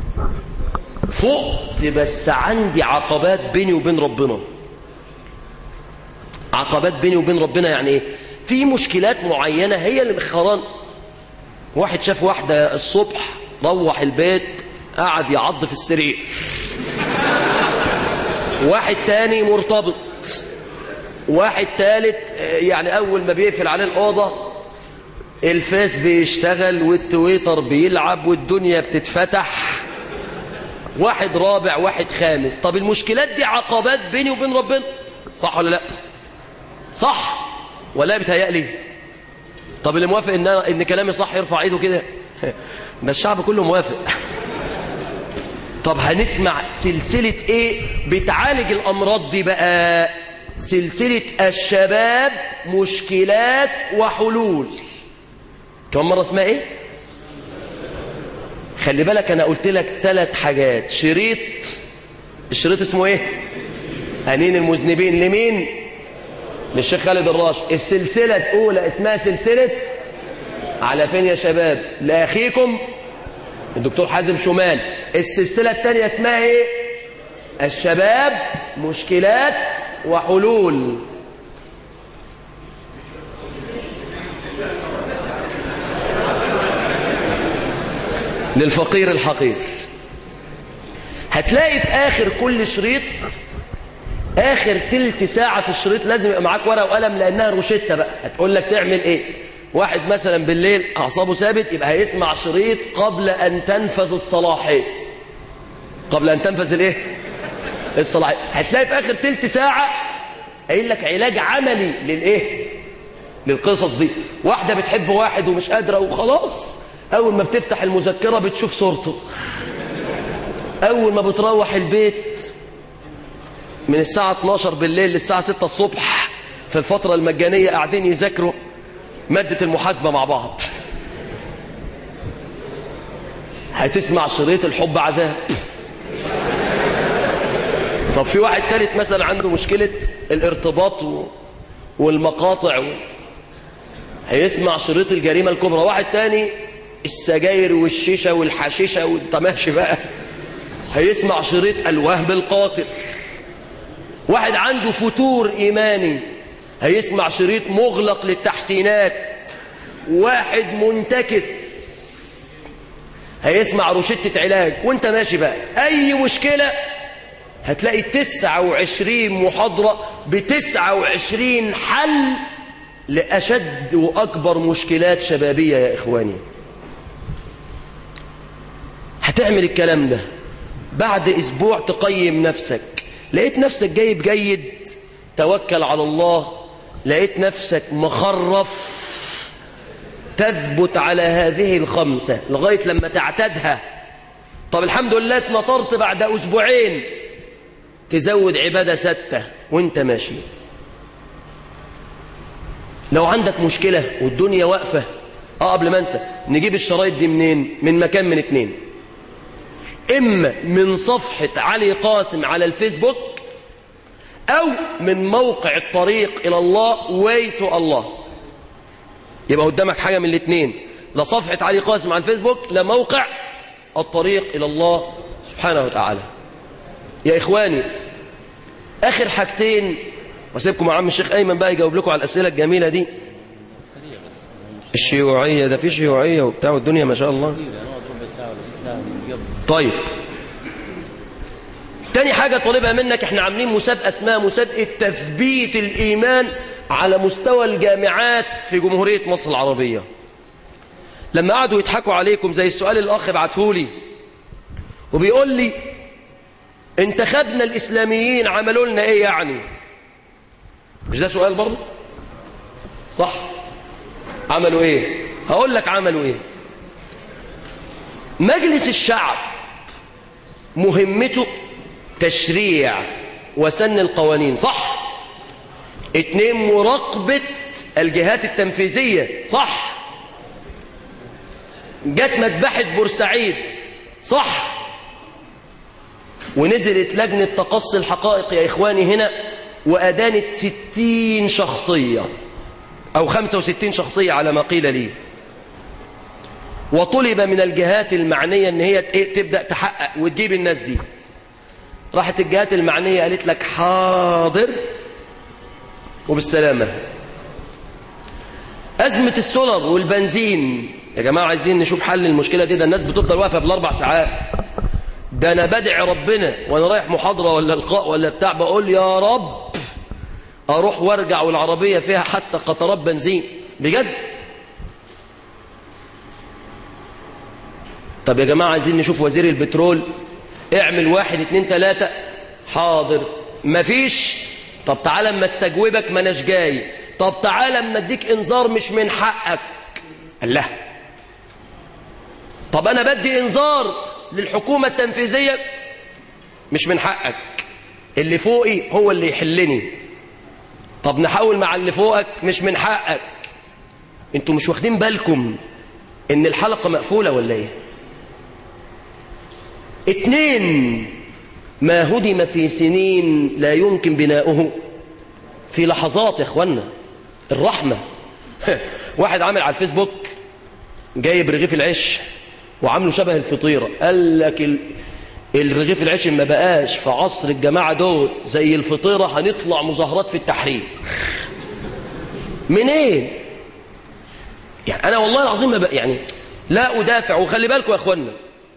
فقت بس عندي عقبات بيني وبين ربنا عقبات بيني وبين ربنا يعني ايه في مشكلات معينة هي اللي مخران واحد شاف واحدة الصبح روح البيت قعد يعض في السرير واحد تاني مرتبط واحد تالت يعني أول ما بيقفل عليه الأوضة الفاس بيشتغل والتويتر بيلعب والدنيا بتتفتح واحد رابع واحد خامس طب المشكلات دي عقبات بيني وبين ربنا صح ولا لا صح ولا بيتهيألي طب اللي موافق ان ان كلامي صح يرفع ايده كده ده الشعب كله موافق طب هنسمع سلسلة ايه بتعالج الامراض دي بقى سلسلة الشباب مشكلات وحلول كمان مرة اسمها ايه خلي بالك انا قلت لك ثلاث حاجات شريط الشريط اسمه ايه أنين المذنبين لمين للشيخ خالد الراش السلسلة الأولى اسمها سلسلة على فين يا شباب لأخيكم الدكتور حازم شمال السلسلة الثانية اسمها ايه الشباب مشكلات وحلول للفقير الحقير هتلاقي في آخر كل شريط آخر تلت ساعة في الشريط لازم يبقى معاك ورقة وقلم لأنها روشتة بقى هتقول لك تعمل إيه واحد مثلا بالليل أعصابه ثابت يبقى هيسمع شريط قبل أن تنفذ الصلاحية قبل أن تنفذ الإيه الصلاحية هتلاقي في آخر تلت ساعة قايل لك علاج عملي للإيه للقصص دي واحدة بتحب واحد ومش قادرة وخلاص أول ما بتفتح المذكرة بتشوف صورته أول ما بتروح البيت من الساعة 12 بالليل للساعة 6 الصبح في الفترة المجانية قاعدين يذاكروا مادة المحاسبة مع بعض هتسمع شريط الحب عذاب طب في واحد تالت مثلا عنده مشكلة الارتباط و... والمقاطع و... هيسمع شريط الجريمة الكبرى واحد تاني السجاير والشيشة والحشيشة وانت ماشي بقى هيسمع شريط الوهم القاتل واحد عنده فتور إيماني هيسمع شريط مغلق للتحسينات واحد منتكس هيسمع روشتة علاج وانت ماشي بقى أي مشكلة هتلاقي تسعة وعشرين محاضرة بتسعة وعشرين حل لأشد وأكبر مشكلات شبابية يا إخواني هتعمل الكلام ده بعد أسبوع تقيم نفسك لقيت نفسك جايب جيد توكل على الله لقيت نفسك مخرف تثبت على هذه الخمسة لغاية لما تعتدها طب الحمد لله اتنطرت بعد أسبوعين تزود عبادة ستة وانت ماشي لو عندك مشكلة والدنيا واقفة اه قبل ما انسى نجيب الشرايط دي منين من مكان من اتنين اما من صفحة علي قاسم على الفيسبوك او من موقع الطريق الى الله ويتو الله يبقى قدامك حاجة من الاتنين لا صفحة علي قاسم على الفيسبوك لا موقع الطريق الى الله سبحانه وتعالى يا اخواني اخر حاجتين واسيبكم مع عم الشيخ ايمن بقى يجاوب لكم على الاسئله الجميله دي الشيوعيه ده في شيوعيه وبتاع والدنيا ما شاء الله طيب تاني حاجة طالبها منك احنا عاملين مسابقة اسمها مسابقة تثبيت الإيمان على مستوى الجامعات في جمهورية مصر العربية لما قعدوا يضحكوا عليكم زي السؤال الأخ بعتهولي وبيقول لي انتخبنا الإسلاميين عملوا لنا ايه يعني مش ده سؤال برضه صح عملوا ايه هقول لك عملوا ايه مجلس الشعب مهمته تشريع وسن القوانين صح اتنين مراقبة الجهات التنفيذية صح جت مذبحة بورسعيد صح ونزلت لجنة تقصي الحقائق يا إخواني هنا وأدانت ستين شخصية أو خمسة وستين شخصية على ما قيل لي وطلب من الجهات المعنية أن هي تبدأ تحقق وتجيب الناس دي راحت الجهات المعنية قالت لك حاضر وبالسلامة أزمة السولر والبنزين يا جماعة عايزين نشوف حل المشكلة دي ده الناس بتفضل واقفة بالأربع ساعات ده أنا بدعي ربنا وأنا رايح محاضرة ولا لقاء ولا بتاع بقول يا رب أروح وارجع والعربية فيها حتى قطرات بنزين بجد طب يا جماعة عايزين نشوف وزير البترول اعمل واحد اتنين تلاتة حاضر مفيش طب تعالى اما استجوبك ما اناش جاي طب تعالى اما اديك انذار مش من حقك الله طب انا بدي انذار للحكومة التنفيذية مش من حقك اللي فوقي هو اللي يحلني طب نحاول مع اللي فوقك مش من حقك انتوا مش واخدين بالكم ان الحلقة مقفولة ولا ايه اتنين ما هدم في سنين لا يمكن بناؤه في لحظات يا اخوانا الرحمة واحد عامل على الفيسبوك جايب رغيف العيش وعامله شبه الفطيرة قال لك ال... الرغيف العيش ما بقاش في عصر الجماعة دول زي الفطيرة هنطلع مظاهرات في التحرير منين يعني أنا والله العظيم ما بقى يعني لا أدافع وخلي بالكم يا أخوانا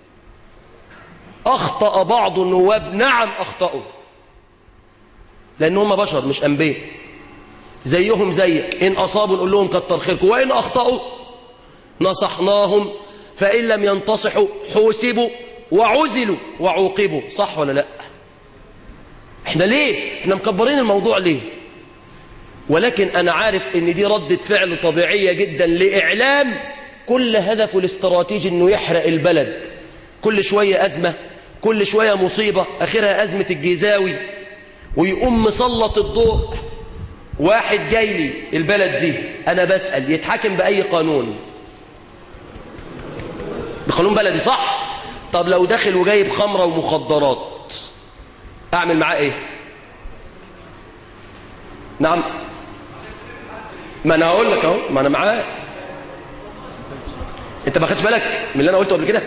أخطأ بعض النواب نعم أخطأوا لأن هم بشر مش أنبياء زيهم زيك إن أصابوا نقول لهم كتر خيركم وإن أخطأوا نصحناهم فإن لم ينتصحوا حوسبوا وعزلوا وعوقبوا صح ولا لا احنا ليه احنا مكبرين الموضوع ليه ولكن أنا عارف ان دي ردة فعل طبيعية جدا لإعلام كل هدفه الاستراتيجي انه يحرق البلد كل شوية أزمة كل شوية مصيبة آخرها أزمة الجيزاوي ويقوم مسلط الضوء واحد جاي لي البلد دي أنا بسأل يتحكم بأي قانون بقانون بلدي صح طب لو داخل وجايب خمرة ومخدرات أعمل معاه إيه نعم ما أنا هقول لك أهو ما أنا معاه أنت ما خدش بالك من اللي أنا قلته قبل كده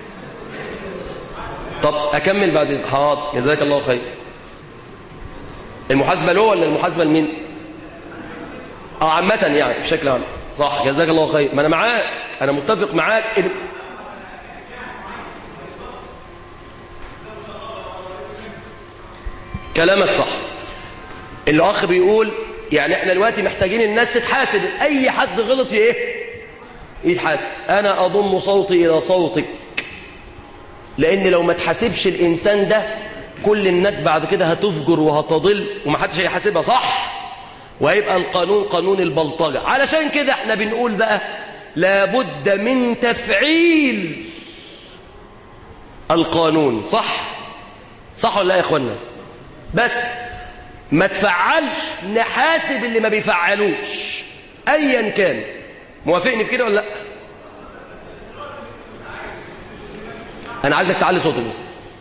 طب أكمل بعد حاضر جزاك الله خير المحاسبة له ولا المحاسبة لمين اه عامة يعني بشكل عام صح جزاك الله خير ما أنا معاك أنا متفق معاك إن... كلامك صح الأخ بيقول يعني احنا دلوقتي محتاجين الناس تتحاسب أي حد غلط ايه يتحاسب أنا أضم صوتي إلى صوتك لأن لو ما تحاسبش الإنسان ده كل الناس بعد كده هتفجر وهتضل ومحدش هيحاسبها صح وهيبقى القانون قانون البلطجة علشان كده احنا بنقول بقى لابد من تفعيل القانون صح صح ولا لا يا اخوانا بس ما تفعلش نحاسب اللي ما بيفعلوش ايا كان موافقني في كده ولا لا انا عايزك تعلي صوتك بس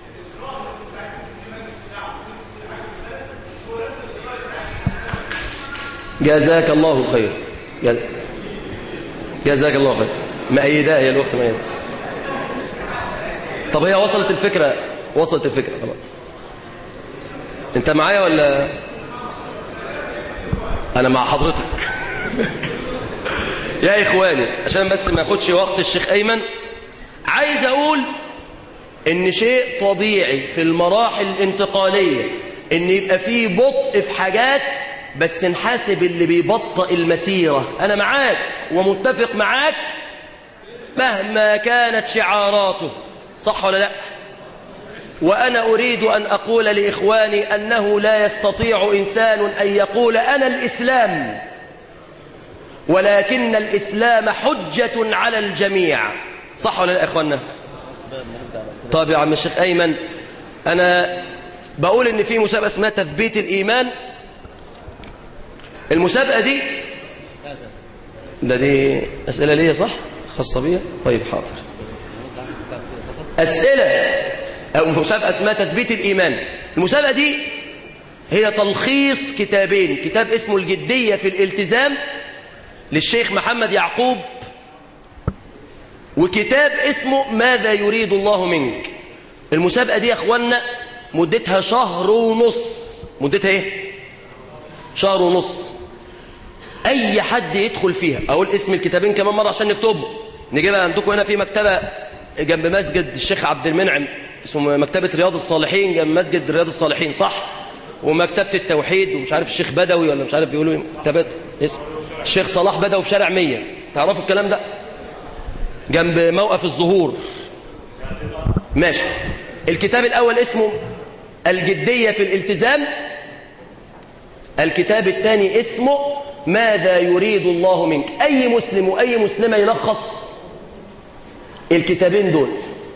جزاك الله خير جز- جزاك الله خير مأيداه هي الوقت مأيداه طب هي وصلت الفكرة وصلت الفكرة خلاص انت معايا ولا انا مع حضرتك يا اخواني عشان بس ما ياخدش وقت الشيخ ايمن عايز اقول ان شيء طبيعي في المراحل الانتقالية ان يبقى فيه بطء في حاجات بس نحاسب اللي بيبطئ المسيرة انا معاك ومتفق معاك مهما كانت شعاراته صح ولا لا وأنا أريد أن أقول لإخواني أنه لا يستطيع إنسان أن يقول أنا الإسلام ولكن الإسلام حجة على الجميع صح ولا لا يا إخوانا طيب يا عم الشيخ أيمن أنا بقول إن في مسابقة اسمها تثبيت الإيمان المسابقة دي ده دي أسئلة ليا صح خاصة بيا طيب حاضر أسئلة أو مسابقة اسمها تثبيت الإيمان المسابقة دي هي تلخيص كتابين كتاب اسمه الجدية في الالتزام للشيخ محمد يعقوب وكتاب اسمه ماذا يريد الله منك المسابقة دي يا أخوانا مدتها شهر ونص مدتها ايه شهر ونص أي حد يدخل فيها أقول اسم الكتابين كمان مرة عشان نكتبه نجيبها عندكم هنا في مكتبة جنب مسجد الشيخ عبد المنعم اسمه مكتبة رياض الصالحين جنب مسجد رياض الصالحين صح ومكتبة التوحيد ومش عارف الشيخ بدوي ولا مش عارف بيقولوا ايه مكتبة اسم الشيخ صلاح بدوي في شارع 100 تعرفوا الكلام ده جنب موقف الظهور ماشي الكتاب الأول اسمه الجدية في الالتزام الكتاب الثاني اسمه ماذا يريد الله منك أي مسلم وأي مسلمة يلخص الكتابين دول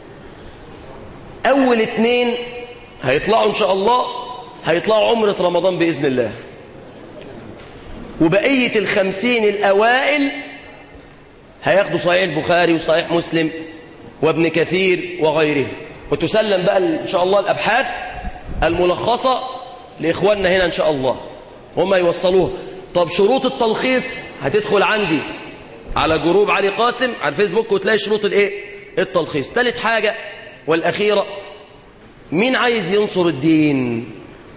أول اتنين هيطلعوا إن شاء الله هيطلعوا عمرة رمضان بإذن الله وبقية الخمسين الأوائل هياخدوا صحيح البخاري وصحيح مسلم وابن كثير وغيره وتسلم بقى إن شاء الله الأبحاث الملخصة لإخواننا هنا إن شاء الله هم يوصلوها طب شروط التلخيص هتدخل عندي على جروب علي قاسم على الفيسبوك وتلاقي شروط الايه التلخيص ثالث حاجة والأخيرة مين عايز ينصر الدين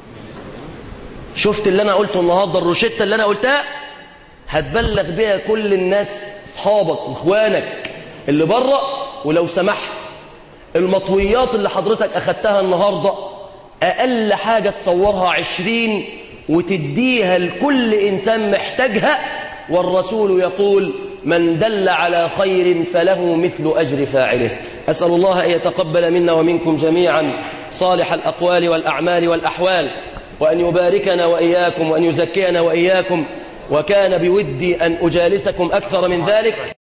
شفت اللي أنا قلته النهاردة الروشتة اللي أنا قلتها هتبلغ بيها كل الناس أصحابك وإخوانك اللي بره ولو سمحت المطويات اللي حضرتك أخدتها النهاردة أقل حاجة تصورها عشرين وتديها لكل إنسان محتاجها والرسول يقول من دل على خير فله مثل أجر فاعله أسأل الله أن يتقبل منا ومنكم جميعا صالح الأقوال والأعمال والأحوال وأن يباركنا وإياكم وأن يزكينا وإياكم وكان بودي أن أجالسكم أكثر من ذلك